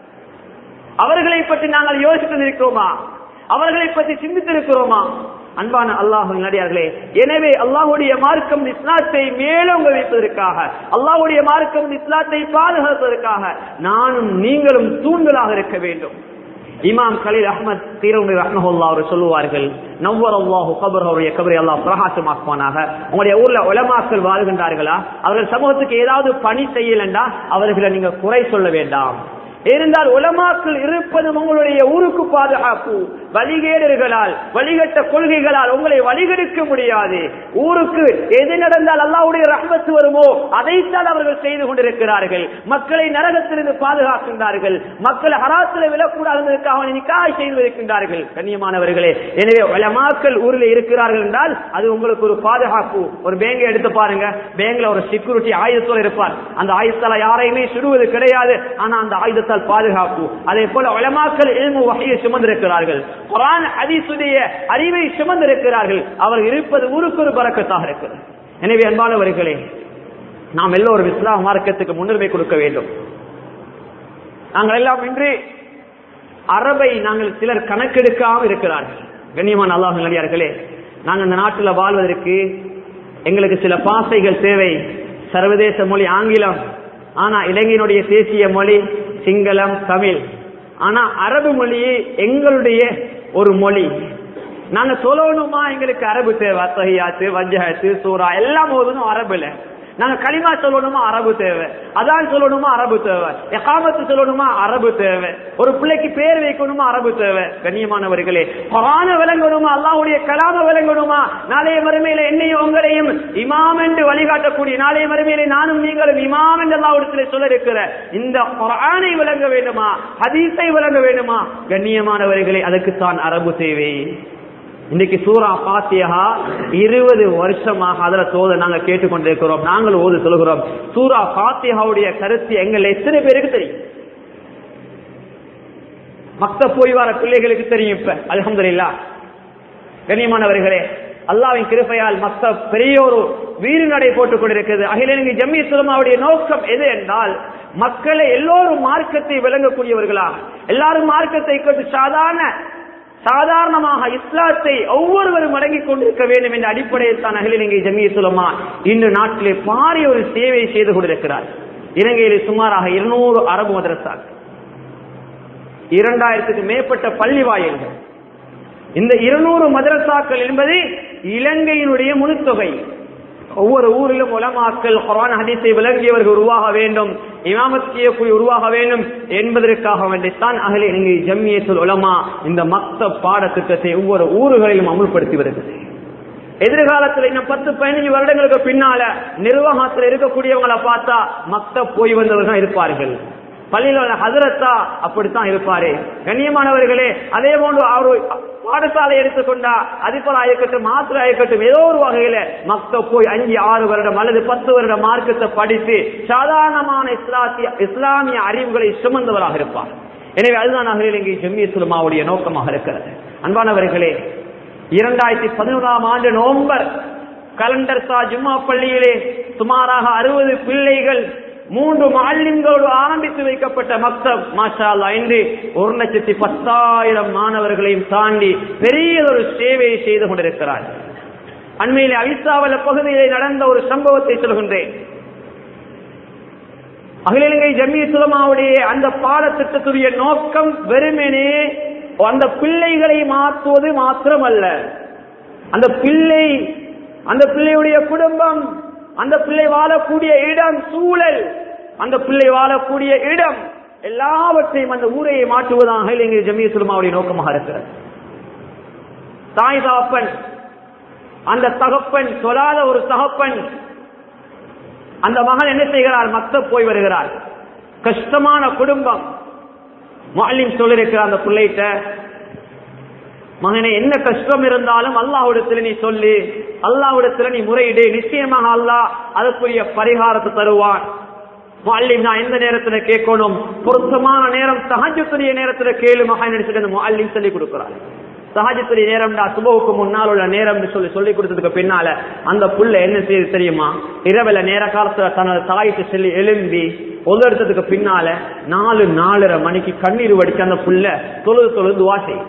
அவர்களை பற்றி நாங்கள் யோசித்திருக்கிறோமா அவர்களை பற்றி சிந்தித்திருக்கிறோமா அன்பான அல்லாஹ் நடிகார்களே எனவே அல்லாஹுடைய மார்க்கம் இஸ்லாத்தை மேலோங்க வைப்பதற்காக அல்லாஹுடைய மார்க்கம் இஸ்லாத்தை பாதுகாப்பதற்காக நானும் நீங்களும் தூண்களாக இருக்க வேண்டும் இமாம் கலீல் அஹமத் தீரவுமை ரஹ்மஹுல்லா அவர் சொல்லுவார்கள் நவ்வர் அல்லாஹு கபர் அவருடைய கபரை அல்லாஹ் பிரகாசமாக்குவானாக உங்களுடைய ஊர்ல உலமாக்கள் வாழ்கின்றார்களா அவர்கள் சமூகத்துக்கு ஏதாவது பணி செய்யலண்டா அவர்களை நீங்க குறை சொல்ல வேண்டாம் இருந்தால் உலமாக்கள் இருப்பது உங்களுடைய ஊருக்கு பாதுகாப்பு வழிகேடர்களால் வழிகட்ட கொள்கைகளால் உங்களை வழிகெடுக்க முடியாது ஊருக்கு எது நடந்தால் அல்லாவுடைய ரஹ்மத்து வருமோ அதைத்தான் அவர்கள் செய்து கொண்டிருக்கிறார்கள் மக்களை நரகத்திலிருந்து பாதுகாக்கின்றார்கள் மக்களை ஹராத்தில் விழக்கூடாததற்காக நிக்காய் செய்து இருக்கின்றார்கள் கண்ணியமானவர்களே எனவே உலமாக்கள் ஊரில் இருக்கிறார்கள் என்றால் அது உங்களுக்கு ஒரு பாதுகாப்பு ஒரு பேங்கை எடுத்து பாருங்க பேங்க்ல ஒரு செக்யூரிட்டி ஆயுதத்தோடு இருப்பார் அந்த ஆயுதத்தால யாரையுமே சுடுவது கிடையாது ஆனா அந்த ஆயுதத்தால் பாதுகாப்பு அதே போல உலமாக்கள் எழுமு வகையை சுமந்திருக்கிறார்கள் குரான் ஹதீசுடைய அறிவை சுமந்திருக்கிறார்கள் அவர் இருப்பது ஊருக்கு ஒரு பறக்கத்தாக இருக்கிறது எனவே அன்பானவர்களே நாம் எல்லோரும் இஸ்லாம் மார்க்கத்துக்கு முன்னுரிமை கொடுக்க வேண்டும் நாங்கள் எல்லாம் இன்று அரபை நாங்கள் சிலர் கணக்கெடுக்காமல் இருக்கிறார்கள் கண்ணியமான அல்லாஹ் நடிகார்களே நாங்கள் இந்த நாட்டில் வாழ்வதற்கு எங்களுக்கு சில பாசைகள் தேவை சர்வதேச மொழி ஆங்கிலம் ஆனா இலங்கையினுடைய தேசிய மொழி சிங்களம் தமிழ் ஆனா அரபு மொழி எங்களுடைய ஒரு மொழி நாங்க சொல்லணுமா எங்களுக்கு அரபு தேவை அத்தகையாத்து வஞ்சகத்து சூறா எல்லாம் போதும் அரபுல நாங்க களிமா சொல்லணுமா அரபு தேவை அதான் சொல்லணுமா அரபு தேவை எகாமத்து சொல்லணுமா அரபு தேவை ஒரு பிள்ளைக்கு பேர் வைக்கணுமா அரபு தேவை கண்ணியமானவர்களே குரான விளங்கணுமா அல்லாவுடைய கலாம விளங்கணுமா நாளைய மறுமையில என்னையும் உங்களையும் இமாம் என்று வழிகாட்டக்கூடிய நாளைய மறுமையில நானும் நீங்களும் இமாம் என்று அல்லாவிடத்தில் சொல்ல இருக்கிற இந்த குரானை விளங்க வேண்டுமா ஹதீஸை விளங்க வேண்டுமா கண்ணியமானவர்களே அதுக்குத்தான் அரபு தேவை இன்னைக்கு சூரா பாத்தியா இருபது வருஷமாக அதுல தோத நாங்க கேட்டுக்கொண்டிருக்கிறோம் நாங்கள் ஓது சொல்கிறோம் சூரா பாத்தியாவுடைய கருத்து எங்கள் எத்தனை பேருக்கு தெரியும் மத்த போய் வர பிள்ளைகளுக்கு தெரியும் இப்ப அலமதுல்லா கண்ணியமானவர்களே அல்லாவின் கிருப்பையால் மத்த பெரிய ஒரு வீறு நடை போட்டுக் கொண்டிருக்கிறது அகில இலங்கை ஜம்மி சுலமாவுடைய நோக்கம் எது என்றால் மக்களை எல்லோரும் மார்க்கத்தை விளங்கக்கூடியவர்களாக எல்லாரும் மார்க்கத்தை கொண்டு சாதாரண சாதாரணமாக இஸ்லாத்தை ஒவ்வொருவரும் அடங்கிக் கொண்டிருக்க வேண்டும் என்ற அடிப்படையில் தான் அகில இலங்கை ஜமிய சுலமா இன்று நாட்டிலே பாரிய ஒரு சேவை செய்து கொண்டிருக்கிறார் இலங்கையில் சுமாராக இருநூறு அரபு மதரசாக்கள் இரண்டாயிரத்துக்கு மேற்பட்ட பள்ளி வாயில்கள் இந்த இருநூறு மதரசாக்கள் என்பது இலங்கையினுடைய முழுத்தொகை ஒவ்வொரு ஊரிலும் உலமாக்கள் குரான் ஹதீஸை விளங்கியவர்கள் உருவாக வேண்டும் இமாமத் செய்யக்கூடிய உருவாக வேண்டும் என்பதற்காக வேண்டித்தான் அகல இலங்கை ஜம்மியத்துல் உலமா இந்த மக்த பாடத்திட்டத்தை ஒவ்வொரு ஊர்களிலும் அமுல்படுத்தி வருகிறது எதிர்காலத்தில் இன்னும் பத்து பதினஞ்சு வருடங்களுக்கு பின்னால நிர்வாகத்தில் இருக்கக்கூடியவங்களை பார்த்தா மக்த போய் வந்தவர்கள் இருப்பார்கள் பள்ளியில் உள்ள ஹதரத்தா அப்படித்தான் இருப்பாரு கண்ணியமானவர்களே அதே போன்று அவர் பாடசாலை எடுத்துக்கொண்டா அதிபரா இருக்கட்டும் மாத்திரா இருக்கட்டும் ஏதோ ஒரு வகையில மக்த போய் அஞ்சு ஆறு வருடம் அல்லது பத்து வருட மார்க்கத்தை படித்து சாதாரணமான இஸ்லாத்திய இஸ்லாமிய அறிவுகளை சுமந்தவராக இருப்பார் எனவே அதுதான் அகில இங்கே ஜம்மிய சுலமாவுடைய நோக்கமாக இருக்கிறது அன்பானவர்களே இரண்டாயிரத்தி பதினோராம் ஆண்டு நவம்பர் கலண்டர் சா ஜும்மா பள்ளியிலே சுமாராக அறுபது பிள்ளைகள் மூன்று மாலின்களோடு ஆரம்பித்து வைக்கப்பட்ட மக்தப் மாஷா அல்லா இன்று ஒரு லட்சத்தி பத்தாயிரம் மாணவர்களையும் தாண்டி பெரியதொரு சேவையை செய்து கொண்டிருக்கிறார் அண்மையிலே அவிசாவல பகுதியிலே நடந்த ஒரு சம்பவத்தை சொல்கின்றேன் அகில இலங்கை ஜம்மிய சுலமாவுடைய அந்த பாடத்திட்டத்துடைய நோக்கம் வெறுமனே அந்த பிள்ளைகளை மாற்றுவது மாத்திரமல்ல அந்த பிள்ளை அந்த பிள்ளையுடைய குடும்பம் அந்த பிள்ளை வாழக்கூடிய இடம் சூழல் அந்த பிள்ளை வாழக்கூடிய இடம் எல்லாவற்றையும் அந்த ஊரையை மாற்றுவதாக இலங்கை ஜமிய சுலமாவுடைய நோக்கமாக இருக்கிறது தாய் தகப்பன் அந்த தகப்பன் சொல்லாத ஒரு தகப்பன் அந்த மகன் என்ன செய்கிறார் மத்த போய் வருகிறார் கஷ்டமான குடும்பம் மாலிம் சொல்லிருக்கிறார் அந்த பிள்ளைகிட்ட மகனே என்ன கஷ்டம் இருந்தாலும் அல்லாஹ்விடத்துல நீ சொல்லி அல்லாஹ்விடத்துல நீ முறையிடு நிச்சயமாக அல்லாஹ் அதுக்குரிய பரிகாரத்தை தருவான் முல்லிம் நான் எந்த நேரத்துல கேட்கணும் பொருத்தமான நேரம் சஹஜத்துடைய நேரத்துல கேளு மகன் நினைச்சிட்டு முல்லிம் சொல்லி கொடுக்கிறார் சஹஜத்துடைய நேரம்டா சுபவுக்கு முன்னால் உள்ள நேரம் சொல்லி சொல்லி கொடுத்ததுக்கு பின்னால அந்த புள்ள என்ன செய்யுது தெரியுமா இரவுல நேர காலத்துல தனது தாய்க்கு சொல்லி எழும்பி ஒதெடுத்ததுக்கு பின்னால நாலு நாலரை மணிக்கு கண்ணீர் வடிச்சு அந்த புள்ள தொழுது தொழுது துவா செய்யும்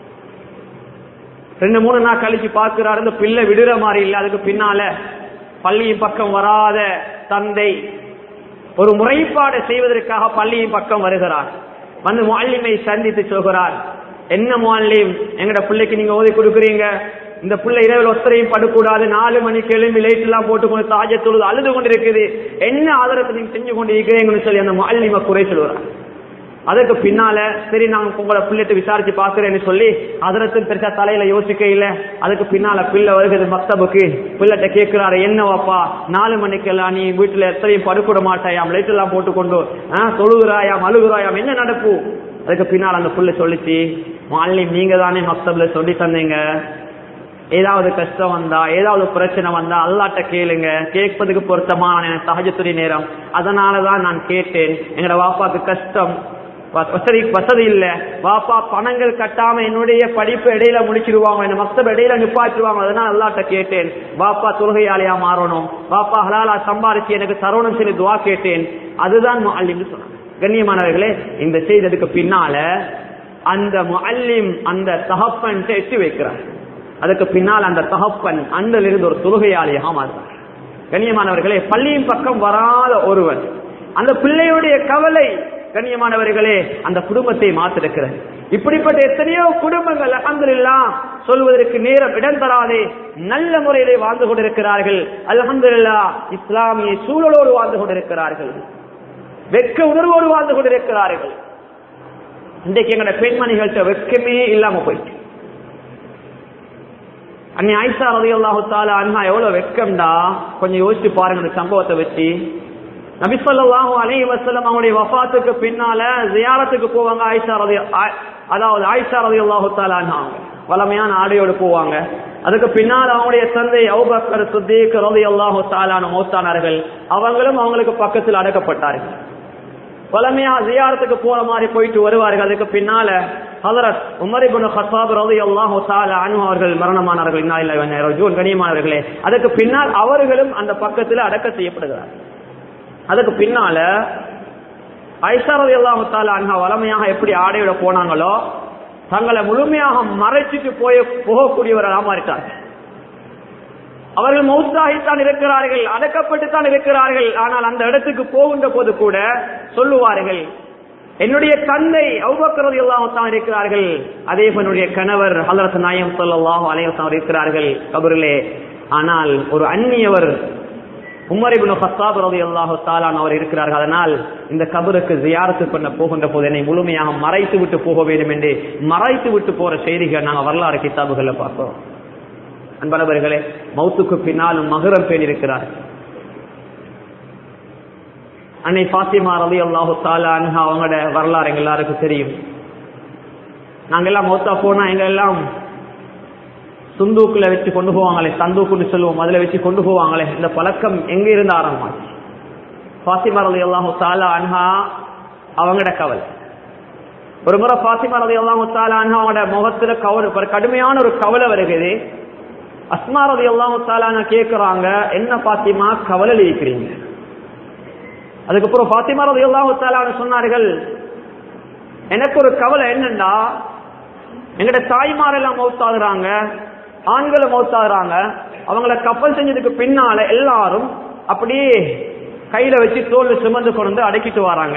ரெண்டு மூணு நாள் கழிச்சு பார்க்கிறாரு இந்த பிள்ளை விடுற மாதிரி இல்ல அதுக்கு பின்னால பள்ளியின் பக்கம் வராத தந்தை ஒரு முறைப்பாடு செய்வதற்காக பள்ளியின் பக்கம் வருகிறார் வந்து மாலிமை சந்தித்து சொல்கிறார் என்ன மாலிம் எங்கட பிள்ளைக்கு நீங்க ஓதி கொடுக்குறீங்க இந்த பிள்ளை இரவில் ஒத்தரையும் படக்கூடாது நாலு மணிக்கு எழும்பி லைட் எல்லாம் போட்டு கொண்டு தாஜ தொழுது அழுது கொண்டு இருக்குது என்ன ஆதரத்தை நீங்க செஞ்சு கொண்டு இருக்கிறீங்கன்னு சொல்லி அந்த மாலிம குறை சொல்லுறார் அதுக்கு பின்னால சரி நான் உங்களோட பிள்ளைட்டு விசாரிச்சு பாக்குறேன்னு சொல்லி அதரத்தும் பெருசா தலையில யோசிக்க இல்ல அதுக்கு பின்னால பிள்ளை வருகிறது மக்தபுக்கு பிள்ளைகிட்ட கேட்கிறாரு என்ன வாப்பா நாலு மணிக்கெல்லாம் நீ வீட்டுல எத்தனையும் படுக்கூட மாட்டாயாம் லைட் எல்லாம் போட்டு கொண்டு தொழுகிறாயாம் அழுகுறாயாம் என்ன நடப்பு அதுக்கு பின்னால் அந்த புள்ள சொல்லிச்சு மாலினி நீங்க தானே மக்தப்ல சொல்லி தந்தீங்க ஏதாவது கஷ்டம் வந்தா ஏதாவது பிரச்சனை வந்தா அல்லாட்ட கேளுங்க கேட்பதுக்கு பொருத்தமான எனக்கு சகஜத்துறை நேரம் அதனாலதான் நான் கேட்டேன் எங்கட வாப்பாக்கு கஷ்டம் வசதி வசதி இல்ல வாப்பா பணங்கள் கட்டாம என்னுடைய படிப்பு இடையில முடிச்சிருவாங்க என்ன மக்தப் இடையில நிப்பாட்டுவாங்க அதனால அல்லாட்ட கேட்டேன் வாப்பா தொழுகையாளியா மாறணும் வாப்பா ஹலாலா சம்பாதிச்சு எனக்கு தருணம் சொல்லி துவா கேட்டேன் அதுதான் முஅல்லிம்னு சொன்னாங்க கண்ணியமானவர்களே இந்த செய்ததுக்கு பின்னால அந்த முஅல்லிம் அந்த தகப்பன் எட்டி வைக்கிறார் அதுக்கு பின்னால் அந்த தகப்பன் அன்றிலிருந்து ஒரு தொழுகையாளியாக மாறுறார் கண்ணியமானவர்களே பள்ளியின் பக்கம் வராத ஒருவன் அந்த பிள்ளையுடைய கவலை கண்ணியமானவர்களே அந்த குடும்பத்தை மாத்திருக்கிறது இப்படிப்பட்ட எத்தனையோ குடும்பங்கள் அலமதுல்லா சொல்வதற்கு நேரம் இடம் தராதே நல்ல முறையிலே வாழ்ந்து கொண்டிருக்கிறார்கள் அலமதுல்லா இஸ்லாமிய சூழலோடு வாழ்ந்து கொண்டிருக்கிறார்கள் வெக்க உணர்வோடு வாழ்ந்து கொண்டிருக்கிறார்கள் இன்றைக்கு எங்களோட பெண்மணிகள்கிட்ட வெக்கமே இல்லாம போயிட்டு அன்னி ஆயிஷா ரதி அல்லாஹு தாலா அண்ணா எவ்வளவு வெக்கம்டா கொஞ்சம் யோசிச்சு பாருங்க இந்த சம்பவத்தை வச்சு நபிசல்லாஹு அலைஹி வஸல்லம் அவங்களுடைய வஃபாத்துக்கு பின்னால ஜியாரத்துக்கு போவாங்க ஆயிஷா ரதி அதாவது ஆயிஷா ரதி அல்லாஹு தாலா அவங்க வளமையான ஆடையோடு போவாங்க அதுக்கு பின்னால் அவங்களுடைய தந்தை அவுபக்கர் சுத்தீக் ரதி அல்லாஹு தாலான மௌத்தானார்கள் அவங்களும் அவங்களுக்கு பக்கத்தில் அடக்கப்பட்டார்கள் வளமையா ஜியாரத்துக்கு போற மாதிரி போயிட்டு வருவார்கள் அதுக்கு பின்னால ஹதரத் உமர் இப்னு ஹத்தாப் ரலியல்லாஹு தஆலா அன்ஹு அவர்கள் மரணமானார்கள் இன்னா இல்லாஹி வ இன்னா இலைஹி ராஜிஊன் கனியமானவர்களே அதுக்கு பின்னால் அவர்களும் அந்த பக்கத்தில் அடக்க செய்யப்படுகிறார் அதுக்கு பின்னால ஐஷா ரலியல்லாஹு தஆலா அன்ஹா வளமையாக எப்படி ஆடையோட போனாங்களோ தங்களை முழுமையாக மறைச்சிட்டு போய் போகக்கூடியவர்களாக மாறிட்டார்கள் அவர்கள் மௌத்தாகித்தான் இருக்கிறார்கள் அடக்கப்பட்டுத்தான் இருக்கிறார்கள் ஆனால் அந்த இடத்துக்கு போகின்ற போது கூட சொல்லுவார்கள் என்னுடைய தந்தை அவ்வக்கிறது எல்லாம் தான் இருக்கிறார்கள் அதே என்னுடைய கணவர் ஹலரத் நாயம் சொல்லாஹ் அலையம் இருக்கிறார்கள் கபரிலே ஆனால் ஒரு அந்நியவர் உமரிபின் ஹத்தாப் ரவி அல்லாஹு தாலான் அவர் இருக்கிறார்கள் அதனால் இந்த கபருக்கு ஜியாரத்து பண்ண போகின்ற போது என்னை முழுமையாக மறைத்து விட்டு போக வேண்டும் என்று மறைத்து விட்டு போற செய்திகள் நாங்கள் வரலாறு கிதாபுகள்ல பார்க்கிறோம் அன்பனவர்களே மௌத்துக்கு பின்னாலும் மகரம் பேர் இருக்கிறார் அன்னை பாத்திமா ரவி அல்லாஹு தாலான் அவங்களோட வரலாறு எங்க எல்லாருக்கும் தெரியும் நாங்க எல்லாம் மௌத்தா போனா எங்க எல்லாம் சுந்தூக்குல வச்சு கொண்டு போவாங்களே சந்தூக்குன்னு சொல்லுவோம் அதுல வச்சு கொண்டு போவாங்களே இந்த பழக்கம் எங்க இருந்து ஆரம்பமாச்சு பாத்திமா ரவி அல்லாஹு தாலா அன்ஹா அவங்களோட கவலை ஒரு முறை பாத்திமா ரவி அல்லாஹு தாலா அன்ஹா அவங்களோட முகத்துல கவலை ஒரு கடுமையான ஒரு கவலை வருகிறது அஸ்மா ரவி அல்லாஹு தாலான கேட்கிறாங்க என்ன பாத்திமா கவலை இருக்கிறீங்க அதுக்கப்புறம் பாத்திமா ரவி அல்லாஹு தாலான சொன்னார்கள் எனக்கு ஒரு கவலை என்னன்னா எங்கட தாய்மாரெல்லாம் மௌத்தாகுறாங்க ஆண்களை மௌத்தாகுறாங்க அவங்கள கப்பல் செஞ்சதுக்கு பின்னால எல்லாரும் அப்படியே கையில வச்சு தோல் சுமந்து கொண்டு அடக்கிட்டு வராங்க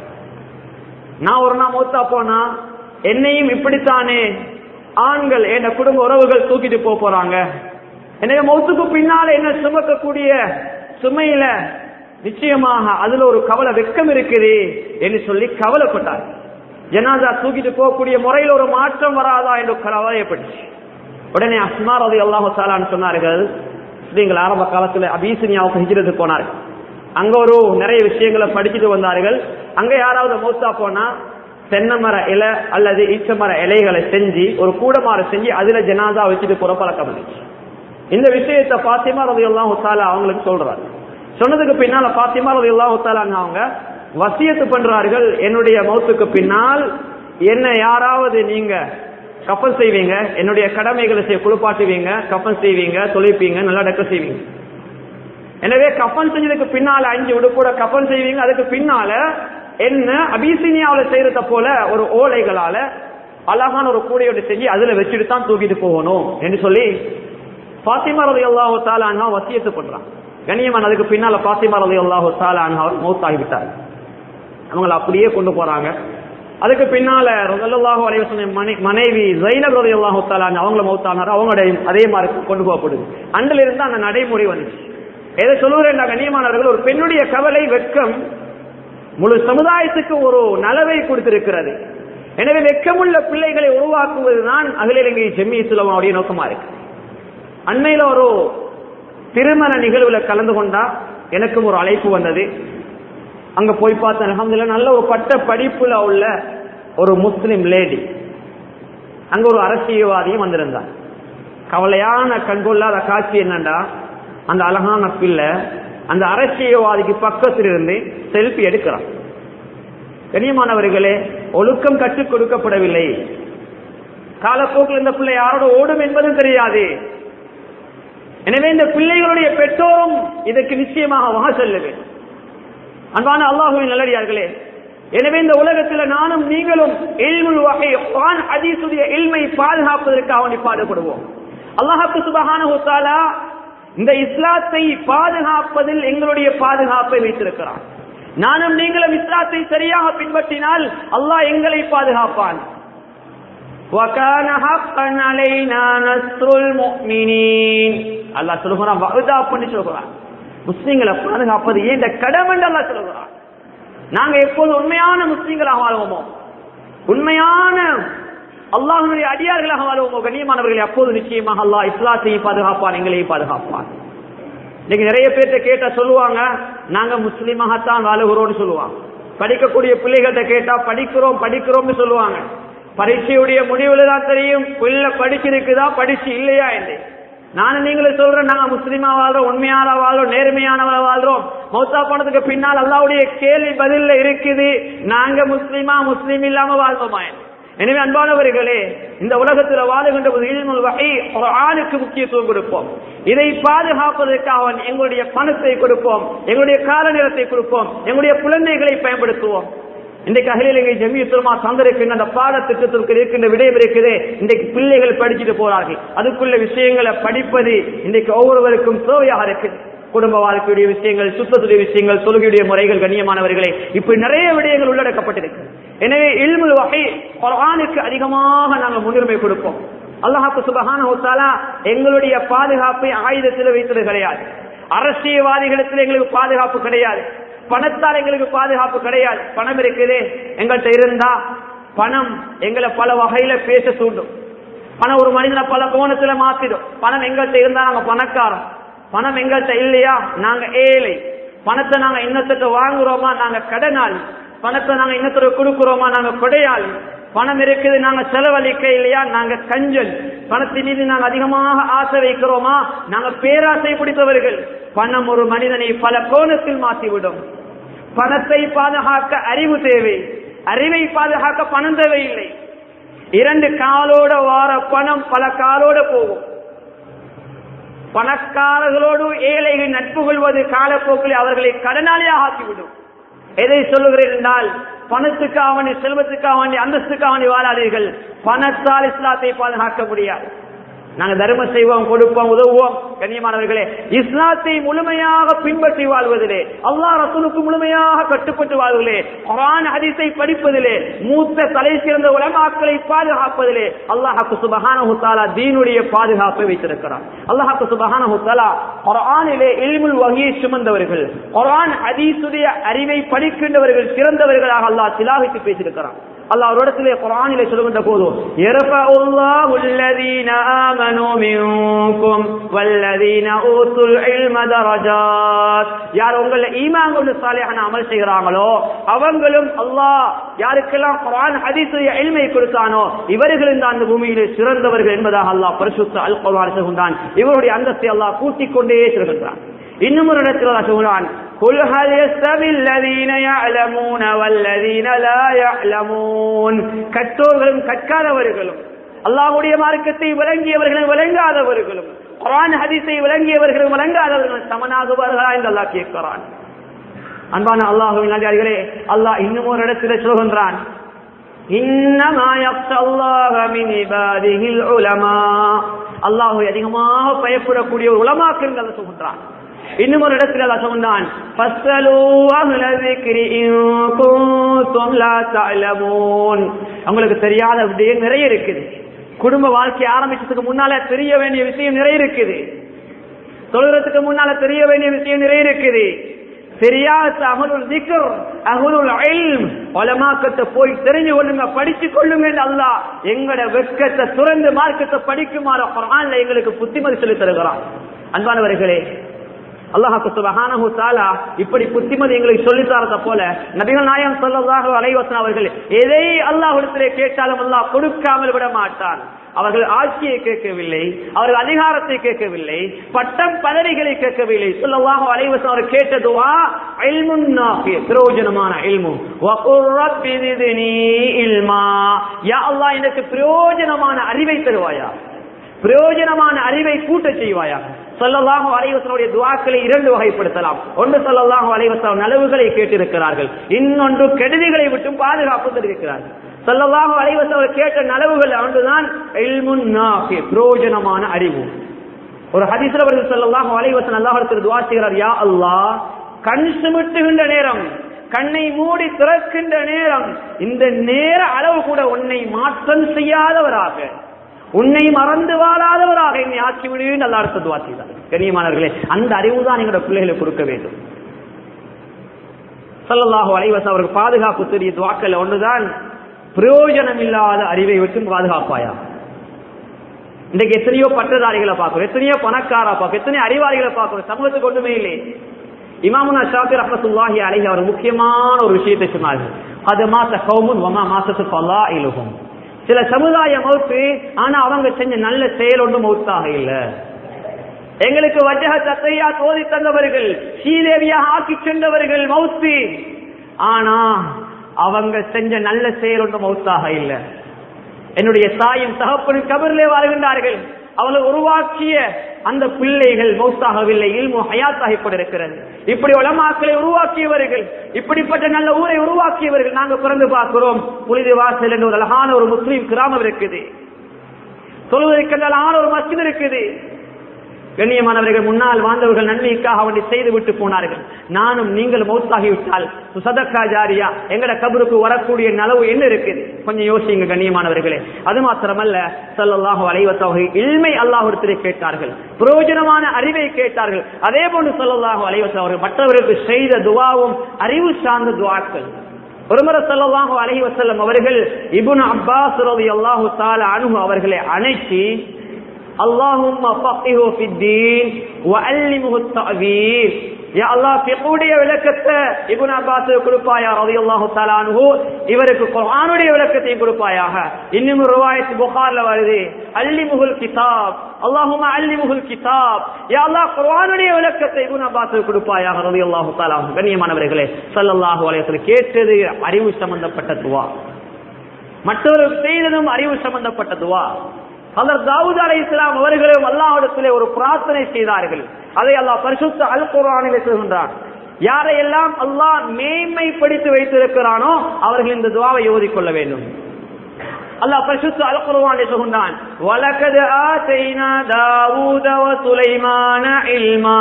நான் ஒரு நாள் மௌத்தா போனா என்னையும் இப்படித்தானே ஆண்கள் என் குடும்ப உறவுகள் தூக்கிட்டு போக போறாங்க எனவே மௌத்துக்கு பின்னால என்ன சுமக்கக்கூடிய சுமையில நிச்சயமாக அதுல ஒரு கவலை வெக்கம் இருக்குது என்று சொல்லி கவலைப்பட்டார் ஜனாதா தூக்கிட்டு போகக்கூடிய முறையில் ஒரு மாற்றம் வராதா என்று கவலையப்பட்டுச்சு உடனே அஸ்மா ரதி அல்லாஹு சாலான்னு சொன்னார்கள் நீங்கள் ஆரம்ப காலத்துல அபீசினியாவுக்கு ஹிஜ்ரத்து போனார்கள் அங்க ஒரு நிறைய விஷயங்களை படிச்சுட்டு வந்தார்கள் அங்க யாராவது மௌத்தா போனா தென்னை மர இலை அல்லது ஈச்ச மர இலைகளை செஞ்சு ஒரு கூடமாறு செஞ்சு அதுல ஜனாதா வச்சுட்டு போற பழக்கம் இருந்துச்சு இந்த விஷயத்தை பாத்திமா ரவி எல்லாம் உத்தால அவங்களுக்கு சொல்றாரு சொன்னதுக்கு பின்னால பாத்திமா ரவி எல்லாம் உத்தாலாங்க அவங்க வசியத்து பண்றார்கள் என்னுடைய மௌத்துக்கு பின்னால் என்ன யாராவது நீங்க கப்பல் செய்வீங்க என்னுடைய கடமைகளை செய்ய குளிப்பாட்டுவீங்க கப்பல் செய்வீங்க தொலைப்பீங்க நல்லா டக்க செய்வீங்க எனவே கப்பல் செஞ்சதுக்கு பின்னால அஞ்சு உடுப்போட கப்பல் செய்வீங்க அதுக்கு பின்னால என்ன அபிசீனியாவில் செய்யறத போல ஒரு ஓலைகளால அழகான ஒரு கூடையோடு செஞ்சு அதுல வச்சுட்டு தான் தூக்கிட்டு போகணும் என்று சொல்லி பாத்திமா ரவி அல்லாஹு தாலான்ஹா வசியத்து பண்றான் கண்ணியமான் அதுக்கு பின்னால பாத்திமா ரவி அல்லாஹு தாலான்ஹா அவர் மௌத்தாகிவிட்டார் அவங்களை அப்படியே கொண்டு போறாங்க அதுக்கு பின்னால ரசல்லாஹு அலைவசன மனைவி ஜைனப் ரவி அல்லாஹு தாலான் அவங்கள மௌத்தானார் அவங்களுடைய அதே மாதிரி கொண்டு போகப்படுது அண்டில் இருந்து அந்த நடைமுறை வந்துச்சு எதை சொல்லுகிறேன் கண்ணியமானவர்கள் ஒரு பெண்ணுடைய கவலை வெட்கம் முழு சமுதாயத்துக்கு ஒரு நலவை கொடுத்திருக்கிறது எனவே வெக்கமுள்ள பிள்ளைகளை உருவாக்குவதுதான் அகில இலங்கை செம்மி சுலமாவுடைய நோக்கமா இருக்கு அண்மையில ஒரு திருமண நிகழ்வுல கலந்து கொண்டா எனக்கும் ஒரு அழைப்பு வந்தது அங்க போய் பார்த்தேன் அலமதுல நல்ல ஒரு பட்ட படிப்புல உள்ள ஒரு முஸ்லிம் லேடி அங்க ஒரு அரசியல்வாதியும் வந்திருந்தார் கவலையான கண்கொள்ளாத காட்சி என்னண்டா அந்த அழகான பிள்ளை அந்த அரசியல்வாதிக்கு பக்கத்தில் இருந்து செல்ஃபி எடுக்கிறான் கண்ணியமானவர்களே ஒழுக்கம் கற்றுக் கொடுக்கப்படவில்லை காலப்போக்கில் இந்த பிள்ளை யாரோட ஓடும் என்பதும் தெரியாது எனவே இந்த பிள்ளைகளுடைய பெற்றோரும் இதற்கு நிச்சயமாக வகை செல்ல வேண்டும் அன்பான அல்லாஹுவின் நல்லடியார்களே எனவே இந்த உலகத்தில் நானும் நீங்களும் எல்முல் வகை அதீசுடைய எல்மை பாதுகாப்பதற்காக வேண்டி பாடுபடுவோம் அல்லாஹாக்கு சுபகான இந்த இஸ்லாத்தை பாதுகாப்பதில் எங்களுடைய பாதுகாப்பை வைத்திருக்கிறான் நானும் நீங்களும் இஸ்லாத்தை சரியாக பின்பற்றினால் அல்லாஹ் எங்களை பாதுகாப்பான் அல்லாஹ் சொல்லுகிறான் வகுதா பண்ணி சொல்கிறான் முஸ்லீம்களை பாதுகாப்பது ஏன் இந்த கடமை அல்லாஹ் சொல்லுகிறான் நாங்க எப்போது உண்மையான முஸ்லீம்களாக வாழ்வோமோ உண்மையான அல்லாஹனுடைய அடியார்களாக வாழ்வோமோ கண்ணியமானவர்களை அப்போது நிச்சயமாக அல்லாஹ் இஸ்லாத்தையும் பாதுகாப்பான் எங்களையும் பாதுகாப்பான் இன்னைக்கு நிறைய பேர்த்த கேட்டா சொல்லுவாங்க நாங்க முஸ்லீமாகத்தான் வாழுகிறோம்னு சொல்லுவாங்க படிக்கக்கூடிய பிள்ளைகள்கிட்ட கேட்டா படிக்கிறோம் படிக்கிறோம்னு சொல்லுவாங்க பரீட்சையுடைய முடிவுல தான் தெரியும் பிள்ளை படிச்சிருக்குதா படிச்சு இல்லையா என்று நானும் நீங்களும் சொல்றேன் நாங்க முஸ்லீமா வாழ்றோம் உண்மையான வாழ்றோம் நேர்மையானவள வாழ்றோம் மௌத்தா போனதுக்கு பின்னால் அல்லாவுடைய கேள்வி பதில்ல இருக்குது நாங்க முஸ்லீமா முஸ்லீம் இல்லாம வாழ்வோமா எனவே அன்பானவர்களே இந்த உலகத்தில் வாழுகின்ற ஒரு இல்முல் வகை ஒரு ஆணுக்கு முக்கியத்துவம் கொடுப்போம் இதை பாதுகாப்பதற்காக எங்களுடைய பணத்தை கொடுப்போம் எங்களுடைய கால நேரத்தை கொடுப்போம் எங்களுடைய குழந்தைகளை பயன்படுத்துவோம் இன்றைக்கு அகில இலங்கை ஜமியத்துலமா தந்திருக்கின்ற அந்த பாடத்திட்டத்திற்கு இருக்கின்ற விடயம் இருக்குது இன்றைக்கு பிள்ளைகள் படிச்சுட்டு போறார்கள் அதுக்குள்ள விஷயங்களை படிப்பது இன்றைக்கு ஒவ்வொருவருக்கும் தேவையாக இருக்குது குடும்ப வாழ்க்கையுடைய விஷயங்கள் சுத்தத்துடைய விஷயங்கள் தொழுகையுடைய முறைகள் கண்ணியமானவர்களே இப்படி நிறைய விடயங்கள் உள்ளடக்கப்பட்டிருக்கு எனவே இல்முல் வகை குர்ஆனுக்கு அதிகமாக நாங்கள் முன்னுரிமை கொடுப்போம் அல்லாஹாக்கு சுபஹான எங்களுடைய பாதுகாப்பை ஆயுதத்தில் வைத்தது கிடையாது அரசியல்வாதிகளிடத்தில் எங்களுக்கு பாதுகாப்பு கிடையாது பணத்தால் எங்களுக்கு பாதுகாப்பு கிடையாது பணம் இருக்குது எங்கள்கிட்ட இருந்தா பணம் எங்களை பல வகையில பேச தூண்டும் பணம் ஒரு மனிதனை பல கோணத்துல மாத்திடும் பணம் எங்கள்கிட்ட இருந்தா நாங்க பணக்காரன் பணம் எங்கள்கிட்ட இல்லையா நாங்க ஏழை பணத்தை நாங்க இன்னத்துக்கு வாங்குறோமா நாங்க கடனாளி பணத்தை நாங்க இன்னத்துக்கு கொடுக்கிறோமா நாங்க கொடையாளி பணம் இருக்குது நாங்க செலவழிக்க இல்லையா நாங்க கஞ்சல் பணத்தின் மீது நாங்க அதிகமாக ஆசை வைக்கிறோமா நாங்க பேராசை பிடித்தவர்கள் பணம் ஒரு மனிதனை பல கோணத்தில் மாற்றிவிடும் பணத்தை பாதுகாக்க அறிவு தேவை அறிவை பாதுகாக்க பணம் தேவையில்லை இரண்டு காலோட வார பணம் பல காலோட போகும் பணக்காரர்களோடு ஏழைகள் நட்பு கொள்வது காலப்போக்கில் அவர்களை கடனாளியாக ஆக்கிவிடும் எதை சொல்லுகிறேன் என்றால் பணத்துக்காக வேண்டி செல்வத்துக்காக வேண்டி அந்தஸ்துக்காக வேண்டி வாழாதீர்கள் பணத்தால் இஸ்லாத்தை பாதுகாக்க முடியாது நாங்கள் தர்மம் செய்வோம் கொடுப்போம் உதவுவோம் கண்ணியமானவர்களே இஸ்லாத்தை முழுமையாக பின்பற்றி வாழ்வதிலே அல்லாஹ் ரசூலுக்கு முழுமையாக கட்டுப்பட்டு வாழ்வதிலே குரான் ஹதீஸை படிப்பதிலே மூத்த தலை சிறந்த உலமாக்களை பாதுகாப்பதிலே அல்லாஹாக்கு சுபஹான ஹுத்தாலா தீனுடைய பாதுகாப்பை வைத்திருக்கிறார் அல்லாஹாக்கு சுபஹான ஹுத்தாலா குரானிலே இல்முல் வகையை சுமந்தவர்கள் குரான் ஹதீஸுடைய அறிவை படிக்கின்றவர்கள் சிறந்தவர்களாக அல்லாஹ் சிலாகித்து பேசியிருக்கிறான் அல்லாஹ் ஒரு இடத்திலே குரானிலே சொல்லுகின்ற போது يرفعُاللَّهُ الَّذِينَ آمَنُوا مِنكُمْ وَالَّذِينَ أُوتُوا الْعِلْمَ دَرَجَاتٍ யார் உங்கள ஈமான் கொண்டு சாலிஹான அமல் செய்கிறாங்களோ அவங்களும் அல்லாஹ் யாருக்கெல்லாம் குர்ஆன் ஹதீஸுடைய இல்மை கொடுத்தானோ இவர்களும் தான் அந்த பூமியிலே சிறந்தவர்கள் என்பதாக அல்லாஹ் பரிசுத்த அல் குர்ஆன் சொல்கின்றான் இவருடைய அந்தஸ்தை அல்லாஹ் கூட்டிக் கொண்டே சொல்கின்றான் இன்னும் ஒரு இடத்தில் அல்லாஹ் சொல்கிறான் قل هل يستوي الذين يعلمون والذين لا يعلمون கற்றோர்களும் கற்காதவர்களும் அல்லாஹ்வுடைய மார்க்கத்தை விளங்கியவர்களும் விளங்காதவர்களும் குர்ஆன் ஹதீஸை விளங்கியவர்களும் விளங்காதவர்களும் சமனாகுவார்களா என்று அல்லாஹ் கேட்கிறான் அன்பான அல்லாஹுவின் அதிகாரிகளே அல்லாஹ் இன்னும் ஒரு இடத்தில் சொல்கின்றான் இன்னமா யக்ஷல்லாஹ மின் இபாதிஹில் உலமா அல்லாஹ்வை அதிகமாக பயப்படக்கூடிய உலமாக்கள் என்று சொல்கின்றான் இன்னும் ஒரு இடத்தில் அல்லாஹ் சொன்னான் ஃபஸ்ஸலூ அஹ்ல ذِكْرِ இன் குன்தும் லா தஅலமூன் உங்களுக்கு தெரியாத விடயம் நிறைய இருக்குது குடும்ப வாழ்க்கை ஆரம்பிச்சதுக்கு முன்னால தெரிய வேண்டிய விஷயம் நிறைய இருக்குது தொழுகிறதுக்கு முன்னால தெரிய வேண்டிய விஷயம் நிறைய இருக்குது தெரியாத அகலுல் திக்ர் அகலுல் இல்ம் உலமாக்கத்தை போய் தெரிஞ்சு கொள்ளுங்க படிச்சு கொள்ளுங்க அல்லாஹ் எங்கட வெட்கத்தை துறந்து மார்க்கத்தை படிக்குமாறு குர்ஆன்ல எங்களுக்கு புத்திமதி சொல்லி தருகிறான் அன்பானவர்களே அல்லாஹாக்கு சுபஹானஹு தஆலா இப்படி புத்திமதி எங்களுக்கு சொல்லி தரத போல நபிகள் நாயகம் ஸல்லல்லாஹு அலைஹி வஸல்லம் அவர்கள் எதை அல்லாஹ்விடத்திலே கேட்டாலும் அல்லாஹ் கொடுக்காமல் விட மாட்டான் அவர்கள் ஆட்சியை கேட்கவில்லை அவர்கள் அதிகாரத்தை கேட்கவில்லை பட்டம் பதவிகளை கேட்கவில்லை ஸல்லல்லாஹு அலைஹி வஸல்லம் அவர் கேட்ட துஆ இல்முன் நாஃபி பிரயோஜனமான இல்மு வகுர் ரப்பி ஸித்னி இல்மா யா அல்லாஹ் எனக்கு பிரயோஜனமான அறிவை தருவாயா பிரயோஜனமான அறிவை கூட்ட செய்வாயா சொல்லலாக அலைவசனுடைய துவாக்களை இரண்டு வகைப்படுத்தலாம் ஒன்று சொல்லலாக அலைவசம் நலவுகளை கேட்டிருக்கிறார்கள் இன்னொன்று கெடுதிகளை விட்டும் பாதுகாப்பு தெரிவிக்கிறார்கள் சொல்லலாக அலைவசம் அவர் கேட்ட நலவுகள் ஒன்றுதான் பிரயோஜனமான அறிவு ஒரு ஹதீஸ்ல அவர்கள் சொல்லலாம் அலைவசன் அல்லாஹ் துவா செய்கிறார் யா அல்லாஹ் கண் சுமிட்டுகின்ற நேரம் கண்ணை மூடி திறக்கின்ற நேரம் இந்த நேர அளவு கூட உன்னை மாற்றம் செய்யாதவராக உன்னை மறந்து வாழாதவராக என்னை ஆக்கி விடுவேன் நல்ல அடுத்த துவா செய்தார் கண்ணியமானவர்களே அந்த அறிவு தான் எங்களோட பிள்ளைகளை கொடுக்க வேண்டும் சல்லல்லாஹு அலைவசம் அவருக்கு பாதுகாப்பு தெரிய துவாக்கல் ஒன்றுதான் பிரயோஜனம் இல்லாத அறிவை விட்டு பாதுகாப்பாயா இன்றைக்கு எத்தனையோ பட்டதாரிகளை பார்க்கிறோம் எத்தனையோ பணக்காரா பார்க்கிறோம் எத்தனையோ அறிவாளிகளை பார்க்கிறோம் சமூகத்துக்கு ஒன்றுமே இல்லை இமாமுனா ஷாஃபி ரஹமத்துல்லாஹி அலைஹி அவர் முக்கியமான ஒரு விஷயத்தை சொன்னார்கள் அது மாச கௌமுன் வமா மாசத்துக்கு அல்லா இலுகும் சில சமுதாய மௌத்து ஆனா அவங்க செஞ்ச நல்ல செயல் ஒன்றும் மௌத்தாக இல்ல எங்களுக்கு வஜக தத்தையா தோதி தந்தவர்கள் ஸ்ரீதேவியாக ஆக்கி சென்றவர்கள் மௌத்து ஆனா அவங்க செஞ்ச நல்ல செயல் ஒன்றும் மௌத்தாக இல்ல என்னுடைய தாயும் தகப்பனும் கபரிலே வாழ்கின்றார்கள் அவளை உருவாக்கிய அந்த பிள்ளைகள் மௌத்தாகவில்லை இல்மு ஹயாத்தாகி கொண்டிருக்கிறது இப்படி உலமாக்களை உருவாக்கியவர்கள் இப்படிப்பட்ட நல்ல ஊரை உருவாக்கியவர்கள் நாங்க பிறந்து பார்க்கிறோம் புனித வாசல் என்ற ஒரு அழகான ஒரு முஸ்லீம் கிராமம் இருக்குது சொல்வதற்கு அழகான ஒரு மஸ்ஜித் இருக்குது கண்ணியமானவர்கள் முன்னால் வாழ்ந்தவர்கள் நன்மைக்காக அவனை செய்து விட்டு போனார்கள் நானும் நீங்கள் மௌத்தாகிவிட்டால் சதக்கா ஜாரியா எங்கட கபருக்கு வரக்கூடிய நலவு என்ன இருக்குது கொஞ்சம் யோசிங்க கண்ணியமானவர்களே அது மாத்திரமல்ல சல்லாஹு அலைவத்தவகை இல்மை அல்லாஹிடத்திலே கேட்டார்கள் பிரயோஜனமான அறிவை கேட்டார்கள் அதே போன்று சொல்லல்லாஹு அலைவத்தவர்கள் மற்றவர்களுக்கு செய்த துவாவும் அறிவு சார்ந்த துவாக்கள் ஒருமுறை சொல்லல்லாஹு அலஹி வசல்லம் அவர்கள் இபுன் அப்பாஸ் ரவி அல்லாஹு தால அணுகு அவர்களை அணைச்சி اللهم فقهه في الدين وعلمه التأويل யா அல்லாஹ் ஃபிக்ஹுடைய விளக்கத்தை இப்னு அப்பாஸ் கொடுப்பாயா ரலியல்லாஹு தஆலா அன்ஹு இவருக்கு குர்ஆனுடைய விளக்கத்தை கொடுப்பாயாக இன்னும் ரிவாயத் புகார்ல வருது அல்லிமுல் கிதாப் அல்லாஹும்ம அல்லிமுல் கிதாப் யா அல்லாஹ் குர்ஆனுடைய விளக்கத்தை இப்னு அப்பாஸ் கொடுப்பாயாக ரலியல்லாஹு தஆலா அன்ஹு கண்ணியமானவர்களே ஸல்லல்லாஹு அலைஹி வஸல்லம் கேட்டது அறிவு சம்பந்தப்பட்ட துவா மற்றொரு செய்ததும் அறிவு சம்பந்தப்பட்ட துவா அதர் தாவூத் அலை இஸ்லாம் அவர்களும் அல்லாஹிடத்திலே ஒரு பிரார்த்தனை செய்தார்கள் அதை அல்லாஹ் பரிசுத்த அல் குரானில் சொல்கின்றான் யாரையெல்லாம் அல்லாஹ் மேன்மைப்படுத்தி வைத்திருக்கிறானோ அவர்கள் இந்த துவாவை ஓதிக்கொள்ள வேண்டும் அல்லாஹ் பரிசுத்த அல் குர்ஆனில் சொல்கின்றான் வலகத் ஆதைனா தாவூத வ சுலைமான இல்மா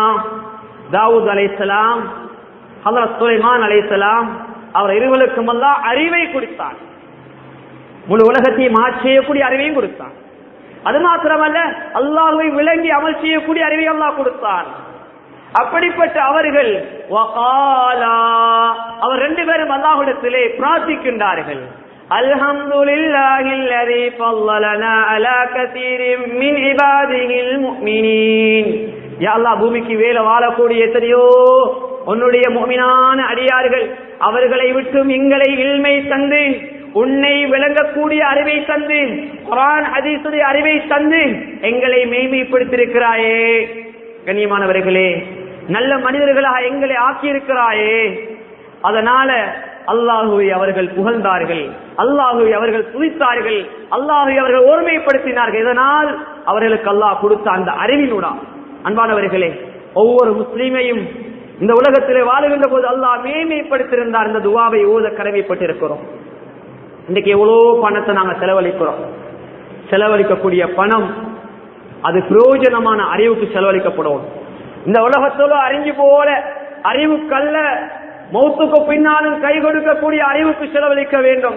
தாவூத் அலைஹிஸ்ஸலாம் ஹஜ்ரத் சுலைமான் அலைஹிஸ்ஸலாம் அவர் இருவருக்கும் அல்லாஹ் அறிவை கொடுத்தான் முழு உலகத்தையும் ஆட்சி செய்யக்கூடிய அறிவையும் கொடுத்தான் அது மாத்திரமல்ல அல்லாஹுவை விளங்கி அமல் செய்யக்கூடிய அறிவை அல்லாஹ் கொடுத்தான் அப்படிப்பட்ட அவர்கள் வகாலா அவர் ரெண்டு பேரும் அல்லாஹ்விடத்திலே பிரார்த்திக்கின்றார்கள் அல்ஹம்துலில்லாஹி அல்லதி ஃபல்லலனா அலா கஸீரின் மின் இபாதிஹில் முஃமினீன் யா அல்லாஹ் பூமிக்கு வேல வாழக்கூடிய எத்தனையோ உன்னுடைய முஃமினான அடியார்கள் அவர்களை விட்டும் எங்களை இல்மை தந்து உன்னை விளங்கக்கூடிய அறிவை தந்து குரான் ஹதீசுடைய அறிவை தந்து எங்களை மேன்மைப்படுத்தியிருக்கிறாயே கண்ணியமானவர்களே நல்ல மனிதர்களாக எங்களை ஆக்கியிருக்கிறாயே அதனால அல்லாஹுவை அவர்கள் புகழ்ந்தார்கள் அல்லாஹுவை அவர்கள் துதித்தார்கள் அல்லாஹுவை அவர்கள் ஒருமைப்படுத்தினார்கள் இதனால் அவர்களுக்கு அல்லாஹ் கொடுத்த அந்த அறிவினூடா அன்பானவர்களே ஒவ்வொரு முஸ்லீமையும் இந்த உலகத்திலே வாழுகின்ற போது அல்லாஹ் மேன்மைப்படுத்தியிருந்தார் இந்த துவாவை ஓத கடமைப்பட்டிருக்கிறோம் இன்னைக்கு எவ்வளோ பணத்தை நாங்க செலவழிக்கிறோம் செலவழிக்கக்கூடிய பணம் அது பிரயோஜனமான அறிவுக்கு செலவழிக்கப்படும் இந்த உலகத்தோட அறிஞ்சு போல அறிவு கல்ல மௌத்துக்கு பின்னாலும் கை கொடுக்கக்கூடிய அறிவுக்கு செலவழிக்க வேண்டும்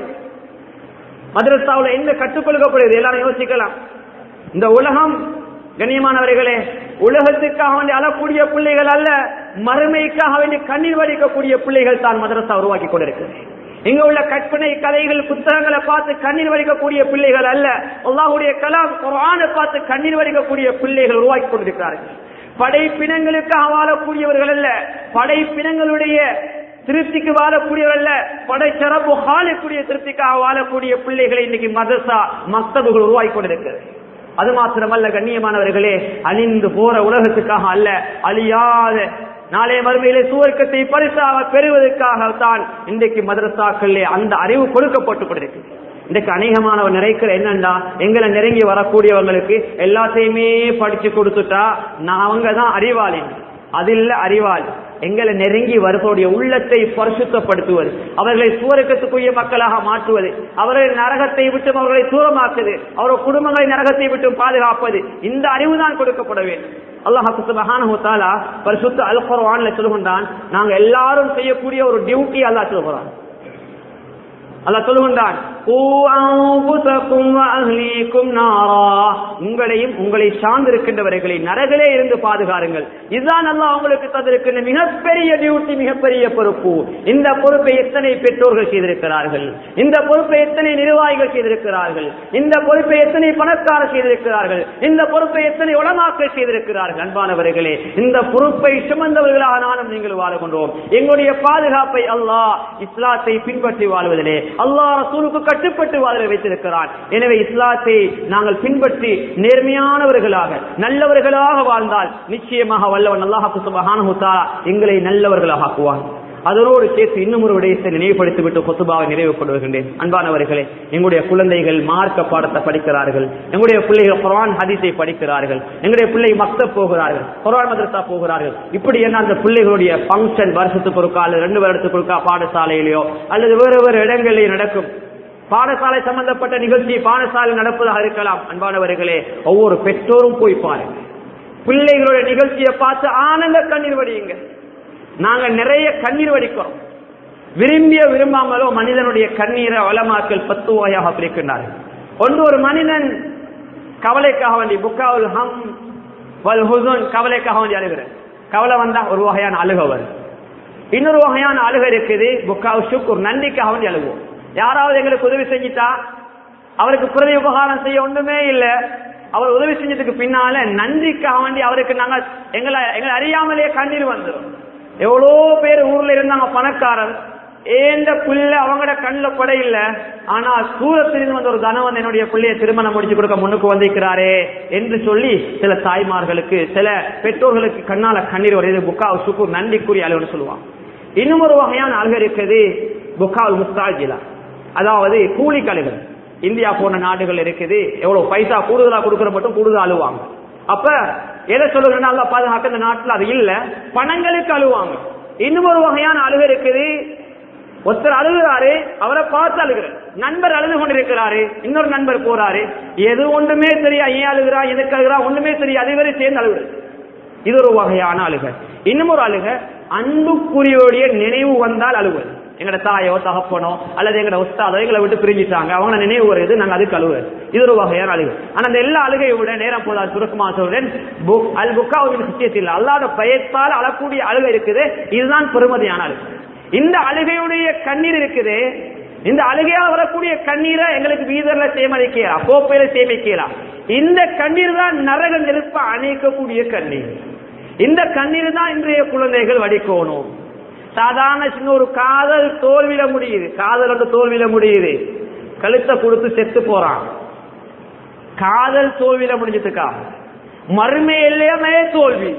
மதரசாவில் என்ன கற்றுக் கொடுக்கப்படுது எல்லாரும் யோசிக்கலாம் இந்த உலகம் கண்ணியமானவர்களே உலகத்துக்காக வேண்டி அழக்கூடிய பிள்ளைகள் அல்ல மறுமைக்காக வேண்டி கண்ணீர் வடிக்கக்கூடிய பிள்ளைகள் தான் மதரசா உருவாக்கி கொண்டிருக்கிறது இங்க உள்ள கற்பனை கதைகள் புத்தகங்களை பார்த்து கண்ணீர் வடிக்கக்கூடிய பிள்ளைகள் அல்ல அல்லாஹுடைய கலாம் குரானை பார்த்து கண்ணீர் வடிக்கக்கூடிய பிள்ளைகள் உருவாக்கி கொண்டிருக்கிறார்கள் படைப்பினங்களுக்காக வாழக்கூடியவர்கள் அல்ல படைப்பினங்களுடைய திருப்திக்கு வாழக்கூடியவர் அல்ல படைச்சரப்பு ஹாலக்கூடிய திருப்திக்காக வாழக்கூடிய பிள்ளைகளை இன்னைக்கு மதசா மக்தபுகள் உருவாக்கி கொண்டிருக்கிறது அது மாத்திரமல்ல கண்ணியமானவர்களே அழிந்து போற உலகத்துக்காக அல்ல அழியாத நாளைய மறுமையிலே சுவர்க்கத்தை பரிசாக பெறுவதற்காக தான் இன்றைக்கு மதரசாக்களிலே அந்த அறிவு கொடுக்கப்பட்டு கொண்டிருக்கு இன்றைக்கு அநேகமானவர் நிறைக்கிற என்னண்டா எங்களை நெருங்கி வரக்கூடியவங்களுக்கு எல்லாத்தையுமே படிச்சு கொடுத்துட்டா நாங்க தான் அறிவாளி அது இல்ல அறிவாளி எங்களை நெருங்கி வருவருடைய உள்ளத்தை பரிசுத்தப்படுத்துவது அவர்களை சுவரக்கத்துக்குரிய மக்களாக மாற்றுவது அவர்களை நரகத்தை விட்டு அவர்களை தூரமாக்குது அவர்கள் குடும்பங்களை நரகத்தை விட்டு பாதுகாப்பது இந்த அறிவு தான் கொடுக்கப்பட வேண்டும் அல்லாஹு சுபஹானஹு தஆலா பரிசுத்த அல் குர்ஆன்ல சொல்கின்றான் நாங்க எல்லாரும் செய்யக்கூடிய ஒரு டியூட்டி அல்லாஹ் சொல்கிறான் அல்லாஹ் சொல்கின்றான் உங்களையும் உங்களை சார்ந்திருக்கின்றவர்களை நரகிலே இருந்து பாதுகாருங்கள் இதுதான் அல்லாஹ் உங்களுக்கு தந்திருக்கின்ற மிகப்பெரிய டியூட்டி மிகப்பெரிய பொறுப்பு இந்த பொறுப்பை எத்தனை பெற்றோர்கள் செய்திருக்கிறார்கள் இந்த பொறுப்பை எத்தனை நிர்வாகிகள் செய்திருக்கிறார்கள் இந்த பொறுப்பை எத்தனை பணக்காரர் செய்திருக்கிறார்கள் இந்த பொறுப்பை எத்தனை உளமாக்கல் செய்திருக்கிறார்கள் அன்பானவர்களே இந்த பொறுப்பை சுமந்தவர்களாக நானும் நீங்கள் வாழுகின்றோம் எங்களுடைய பாதுகாப்பை அல்லாஹ் இஸ்லாத்தை பின்பற்றி வாழ்வதிலே அல்லாஹ் ரசூலுக்கு கட்டுப்பட்டு வாழ வைத்திருக்கிறான் எனவே இஸ்லாத்தை நாங்கள் பின்பற்றி நேர்மையானவர்களாக நல்லவர்களாக வாழ்ந்தால் நிச்சயமாக வல்லவன் அல்லாஹு சுபஹானஹு தஆலா எங்களை நல்லவர்களாக ஆக்குவான் அதனோடு சேர்த்து இன்னும் ஒரு விடயத்தை நினைவுபடுத்திவிட்டு கொத்துபாவை நிறைவு கொண்டு வருகின்றேன் அன்பானவர்களே எங்களுடைய குழந்தைகள் மார்க்க பாடத்தை படிக்கிறார்கள் எங்களுடைய பிள்ளைகள் குரான் ஹதீஸை படிக்கிறார்கள் எங்களுடைய பிள்ளை மக்த போகிறார்கள் குரான் மதரசா போகிறார்கள் இப்படி என்ன அந்த பிள்ளைகளுடைய ஃபங்க்ஷன் வருஷத்துக்கு ஒருக்கா அல்லது ரெண்டு வருடத்துக்கு ஒருக்கா பாடசாலையிலேயோ அல்லது வேறு வேறு இடங்களிலேயே நடக்கும் பாடசாலை சம்பந்தப்பட்ட நிகழ்ச்சி பாடசாலை நடப்பதாக இருக்கலாம் அன்பானவர்களே ஒவ்வொரு பெற்றோரும் போய் பாருங்க பிள்ளைகளுடைய நிகழ்ச்சியை பார்த்து ஆனந்த கண்ணீர் வடியுங்க நாங்க நிறைய கண்ணீர் வடிக்கிறோம் விரும்பிய விரும்பாமலோ மனிதனுடைய கண்ணீரை வளமாக்கல் பத்து வகையாக பிரிக்கின்றார்கள் ஒன்று ஒரு மனிதன் கவலைக்காக வேண்டி புக்காவுல் ஹம் வல் ஹுசுன் கவலைக்காக வேண்டி அழுகிறார் கவலை வந்தா ஒரு வகையான அழுக வரும் இன்னொரு வகையான அழுக இருக்குது புக்காவு ஷுக்குர் நன்றிக்காக வேண்டி அழுகுவோம் யாராவது எங்களுக்கு உதவி செஞ்சிட்டா அவருக்கு பிரதி உபகாரம் செய்ய ஒன்றுமே இல்லை அவர் உதவி செஞ்சதுக்கு பின்னால நன்றிக்காக வேண்டி அவருக்கு நாங்க எங்களை எங்களை அறியாமலேயே கண்ணீர் வந்துடும் எவ்வளோ பேர் ஊர்ல இருந்தாங்க பணக்காரர் ஏந்த பிள்ளை அவங்களோட கண்ணில் பட இல்ல ஆனா சூரத்திலிருந்து வந்த ஒரு தனவன் என்னுடைய பிள்ளைய திருமணம் முடிச்சு கொடுக்க முன்னுக்கு வந்திருக்கிறாரே என்று சொல்லி சில தாய்மார்களுக்கு சில பெற்றோர்களுக்கு கண்ணால கண்ணீர் வருது புக்கா சுக்கு நன்றிக்குரிய அலுவலர் சொல்லுவான் இன்னும் ஒரு வகையான அழுகை இருக்குது புக்கால் முஸ்தாஜிலா அதாவது கூலி கழுகள் இந்தியா போன்ற நாடுகள் இருக்குது எவ்வளவு பைசா கூடுதலா கொடுக்கற மட்டும் கூடுதலா அழுவாங்க அப்ப எதை சொல்லுறேன்னா அல்லா பாதுகாக்க இந்த நாட்டுல அது இல்ல பணங்களுக்கு அழுவாங்க இன்னும் ஒரு வகையான அழுகை இருக்குது ஒருத்தர் அழுகிறாரு அவரை பார்த்து அழுகிறார் நண்பர் அழுது கொண்டிருக்கிறாரு இன்னொரு நண்பர் போறாரு எது ஒன்றுமே தெரியா ஏன் அழுகிறா எதுக்கு அழுகிறா ஒண்ணுமே தெரியா அதுவரை சேர்ந்து அழுகுறது இது ஒரு வகையான அழுகை இன்னும் ஒரு அழுகை அன்புக்குரியோடைய நினைவு வந்தால் அழுவது எங்கட தாயோ தகப்பனோ அல்லது எங்கட உஸ்தாதோ எங்களை விட்டு பிரிஞ்சிட்டாங்க அவங்க நினைவு வருது நாங்க அதுக்கு அழுவது இது ஒரு வகையான அழுகு ஆனா அந்த எல்லா அழுகையை விட நேரம் போதா சுருக்கமா சொல்றேன் புக்- அல் புக்காவின் விஷயத்தில் அல்லாத பயத்தால் அழக்கூடிய அழுகை இருக்குது இதுதான் பெருமதியான அழுகை இந்த அழுகையுடைய கண்ணீர் இருக்குது இந்த அழுகையால் வரக்கூடிய கண்ணீரை எங்களுக்கு வீதர்ல சேமிக்கலாம் கோப்பையில சேமிக்கலாம் இந்த கண்ணீர் தான் நரக நெருப்ப அணைக்கக்கூடிய கண்ணீர் இந்த கண்ணீர் தான் இன்றைய குழந்தைகள் வடிக்கணும் சாதாரண சின்ன ஒரு காதல் தோல்வியில முடியுது காதல் வந்து தோல்வியில முடியுது கழுத்தை கொடுத்து செத்து போறான் காதல் தோல்வியில முடிஞ்சதுக்கா மறுமை எல்லாமே தோல்வி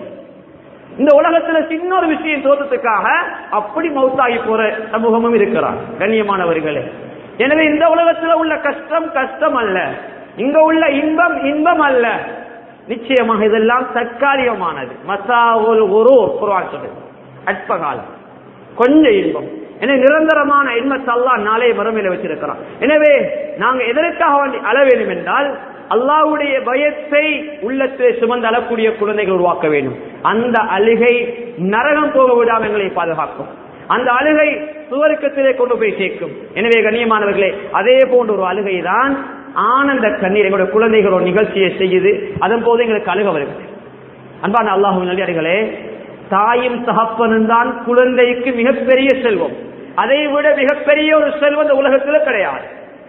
இந்த உலகத்துல சின்ன ஒரு விஷயம் தோற்றத்துக்காக அப்படி மௌத்தாகி போற சமூகமும் இருக்கிறான் கண்ணியமானவர்களே எனவே இந்த உலகத்துல உள்ள கஷ்டம் கஷ்டம் அல்ல இங்க உள்ள இன்பம் இன்பம் அல்ல நிச்சயமாக இதெல்லாம் தற்காலிகமானது மசாவுல் ஒரு குர்ஆன் சொல்லுது அற்பகாலம் கொஞ்சம் இன்பம் எனவே நிரந்தரமான இன்பத்தை அல்லாஹ் நாளை மறுமையில வச்சிருக்கிறான் எனவே நாங்க எதற்காக வேண்டி அழ வேண்டும் என்றால் அல்லாஹ்வுடைய பயத்தை உள்ளத்திலே சுமந்து அழக்கூடிய குழந்தைகள் உருவாக்க வேண்டும் அந்த அழுகை நரகம் போக விடாமல் எங்களை பாதுகாக்கும் அந்த அழுகை சுவருக்கத்திலே கொண்டு போய் சேர்க்கும் எனவே கண்ணியமானவர்களே அதே போன்ற ஒரு அழுகை தான் ஆனந்த கண்ணீர் எங்களுடைய குழந்தைகள் ஒரு நிகழ்ச்சியை செய்யுது அதன் போது எங்களுக்கு அழுக வருகிறது அன்பான அல்லாஹு நல்லடிகளே தாயும் தகப்பனும் தான் குழந்தைக்கு மிகப்பெரிய செல்வம் அதை விட மிகப்பெரிய ஒரு செல்வம் இந்த உலகத்தில் கிடையாது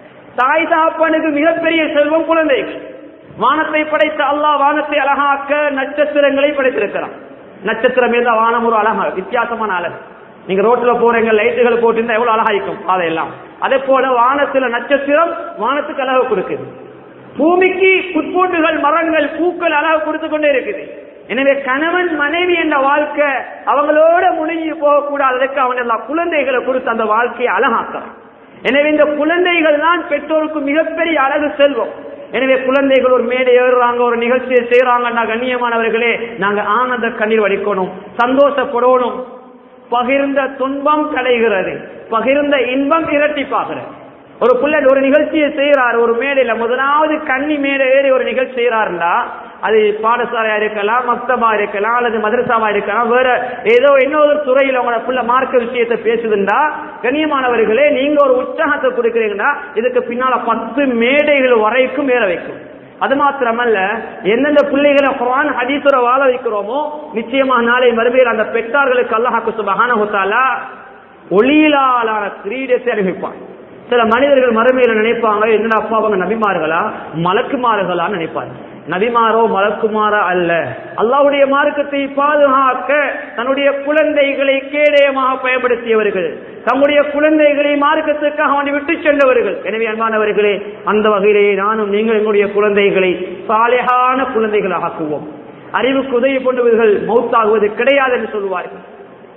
தாய் தகப்பனுக்கு மிகப்பெரிய செல்வம் குழந்தைகள் வானத்தை படைத்த அல்லாஹ் வானத்தை அழகாக்க நட்சத்திரங்களை படைத்திருக்கிறான் நட்சத்திரம் இருந்தா வானம் ஒரு அழகா வித்தியாசமான அழகு நீங்க ரோட்ல போறீங்க லைட்டுகள் போட்டிருந்தா எவ்வளவு அழகாய்க்கும் அதையெல்லாம் அதே போல வானத்துல நட்சத்திரம் வானத்துக்கு அழகு கொடுக்குது பூமிக்கு புட்பூண்டுகள் மரங்கள் பூக்கள் அழகு கொடுத்து கொண்டே இருக்குது எனவே கணவன் மனைவி என்ற வாழ்க்கை அவங்களோட முடிஞ்சு போகக்கூடாது அதுக்கு அவன் எல்லாம் குழந்தைகளை கொடுத்து அந்த வாழ்க்கையை அழகாக்கலாம் எனவே இந்த குழந்தைகள் தான் பெற்றோருக்கு மிகப்பெரிய அழகு செல்வம் எனவே குழந்தைகள் ஒரு மேடை ஏறுறாங்க ஒரு நிகழ்ச்சியை செய்யறாங்கன்னா கண்ணியமானவர்களே நாங்க ஆனந்த கண்ணீர் வடிக்கணும் சந்தோஷப்படணும் பகிர்ந்த துன்பம் கலைகிறது பகிர்ந்த இன்பம் இரட்டிப்பாகிறது ஒரு பிள்ளை ஒரு நிகழ்ச்சியை செய்யறாரு ஒரு மேடையில முதலாவது கன்னி மேடை ஏறி ஒரு நிகழ்ச்சி செய்யறாருன்னா அது பாடசாலையா இருக்கலாம் மக்தபா இருக்கலாம் அல்லது மதரசாவா இருக்கலாம் வேற ஏதோ இன்னொரு துறையில உங்களோட புள்ள மார்க்க விஷயத்தை பேசுதுண்டா கண்ணியமானவர்களே நீங்க ஒரு உற்சாகத்தை கொடுக்குறீங்கன்னா இதுக்கு பின்னால பத்து மேடைகள் வரைக்கும் ஏற வைக்கும் அது மாத்திரமல்ல எந்தெந்த பிள்ளைகளை குரான் ஹதீசுர வாழ வைக்கிறோமோ நிச்சயமாக நாளை மறுமையில் அந்த பெற்றார்களுக்கு அல்லாஹாக்கு சுபஹான ஹுத்தாலா ஒளியிலான கிரீடத்தை அறிவிப்பான் சில மனிதர்கள் மறுமையில நினைப்பாங்க என்னடா அப்பா அவங்க நபிமார்களா மலக்குமார்களா நினைப்பாங்க நபிமாரோ மலக்குமாரா அல்ல அல்லாவுடைய மார்க்கத்தை பாதுகாக்க தன்னுடைய குழந்தைகளை கேடயமாக பயன்படுத்தியவர்கள் தம்முடைய குழந்தைகளை மார்க்கத்துக்காக அவனை விட்டு சென்றவர்கள் எனவே அன்பானவர்களே அந்த வகையிலே நானும் நீங்கள் எங்களுடைய குழந்தைகளை சாலையான குழந்தைகளாக ஆக்குவோம் அறிவுக்கு உதவி கொண்டவர்கள் மௌத்தாகுவது கிடையாது என்று சொல்லுவார்கள்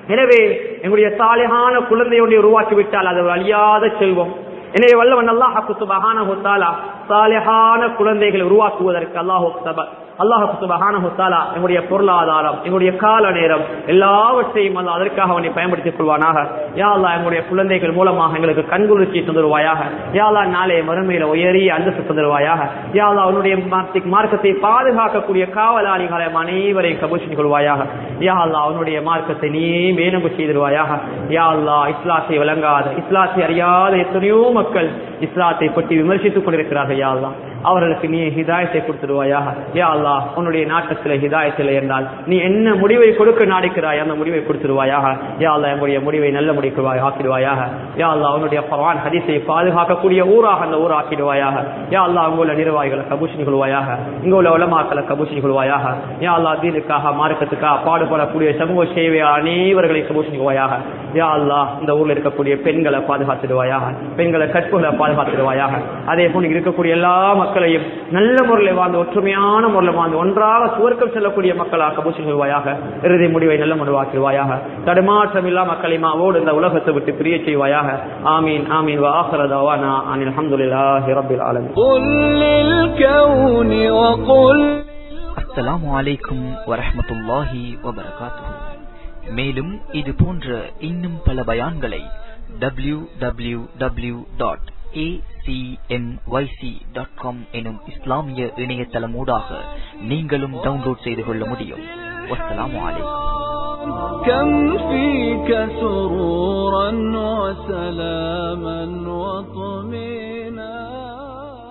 எனவே எங்களுடைய சாலிகான குழந்தையோட உருவாக்கி விட்டால் அது ஒரு அழியாத செல்வம் எனவே வல்லவன் அல்லாஹ் சுபஹானஹு தஆலா சாலிஹான குழந்தைகளை உருவாக்குவதற்கு அல்லாஹ் அல்லாஹ் சுபஹானஹு தஆலா எங்களுடைய பொருளாதாரம் எங்களுடைய கால நேரம் எல்லாவற்றையும் அல்ல அதற்காக அவனை பயன்படுத்திக் கொள்வானாக யா அல்லாஹ் எங்களுடைய குழந்தைகள் மூலமாக எங்களுக்கு கண்குளிர்ச்சி தந்துருவாயாக யா அல்லாஹ் நாளை மறுமையில உயரிய அந்தஸ்து தந்துருவாயாக யா அல்லாஹ் அவனுடைய மார்க்க- மார்க்கத்தை பாதுகாக்கக்கூடிய காவலாளிகளை அனைவரையும் கபூஷன் கொள்வாயாக யா அல்லாஹ் அவனுடைய மார்க்கத்தை நீ மேனம்பு செய்திருவாயாக யா அல்லாஹ் இஸ்லாத்தை விளங்காத இஸ்லாத்தை அறியாத எத்தனையோ மக்கள் இஸ்லாத்தை பற்றி விமர்சித்துக் கொண்டிருக்கிறார்கள் யா அல்லாஹ் அவர்களுக்கு நீ ஹிதாயத்தை கொடுத்துடுவாயாக யா அல்லாஹ் உன்னுடைய நாட்டத்தில் ஹிதாயத்தில் இருந்தால் நீ என்ன முடிவை கொடுக்க நாடிக்கிறாய் அந்த முடிவை கொடுத்துருவாயாக யா அல்லாஹ் என்னுடைய முடிவை நல்ல முடிக்குவாய் ஆக்கிடுவாயாக யா அல்லாஹ் அவனுடைய பவான் ஹதீஸை பாதுகாக்கக்கூடிய ஊராக அந்த ஊர் ஆக்கிடுவாயாக யா அல்லாஹ் அங்குள்ள நிர்வாகிகளை கபூஷணி கொள்வாயாக இங்க உள்ள உலமாக்களை கபூஷணி கொள்வாயாக யா அல்லாஹ் தீனுக்காக மார்க்கத்துக்காக பாடுபடக்கூடிய சமூக சேவை அனைவர்களை கபூஷணி கொள்வாயாக யா அல்லாஹ் இந்த ஊர்ல இருக்கக்கூடிய பெண்களை பாதுகாத்துடுவாயாக பெண்களை கற்புகளை பாதுகாத்துடுவாயாக அதே போல இருக்கக்கூடிய எல்லா மக்களையும் நல்ல முறையில் வாழ்ந்து ஒற்றுமையான முறையில் வாழ்ந்து ஒன்றாக சுவர்க்கம் செல்லக்கூடிய மக்களாக கபூஷன் செய்வாயாக இறுதி முடிவை நல்ல முடிவாக்கிடுவாயாக தடுமாற்றம் இல்லா மக்களிமாவோடு இந்த உலகத்தை விட்டு பிரிய செய்வாயாக ஆமீன் ஆமீன் வாஹரதாவானா அனில் அல்ஹம்துலில்லாஹி ரப்பில் ஆலமீன் قل للكون وقل அஸ்ஸலாமு அலைக்கும் வரஹ்மத்துல்லாஹி வபரகாத்துஹு மேலும் இது போன்ற இன்னும் பல பயான்களை W W W dot dot com எனும் இஸ்லாமிய இணையதளமூடாக நீங்களும் டவுன்லோட் செய்து கொள்ள முடியும் வஸ்ஸலாமு அலைக்கும் كم فيك سرورا وسلاما وطمئنا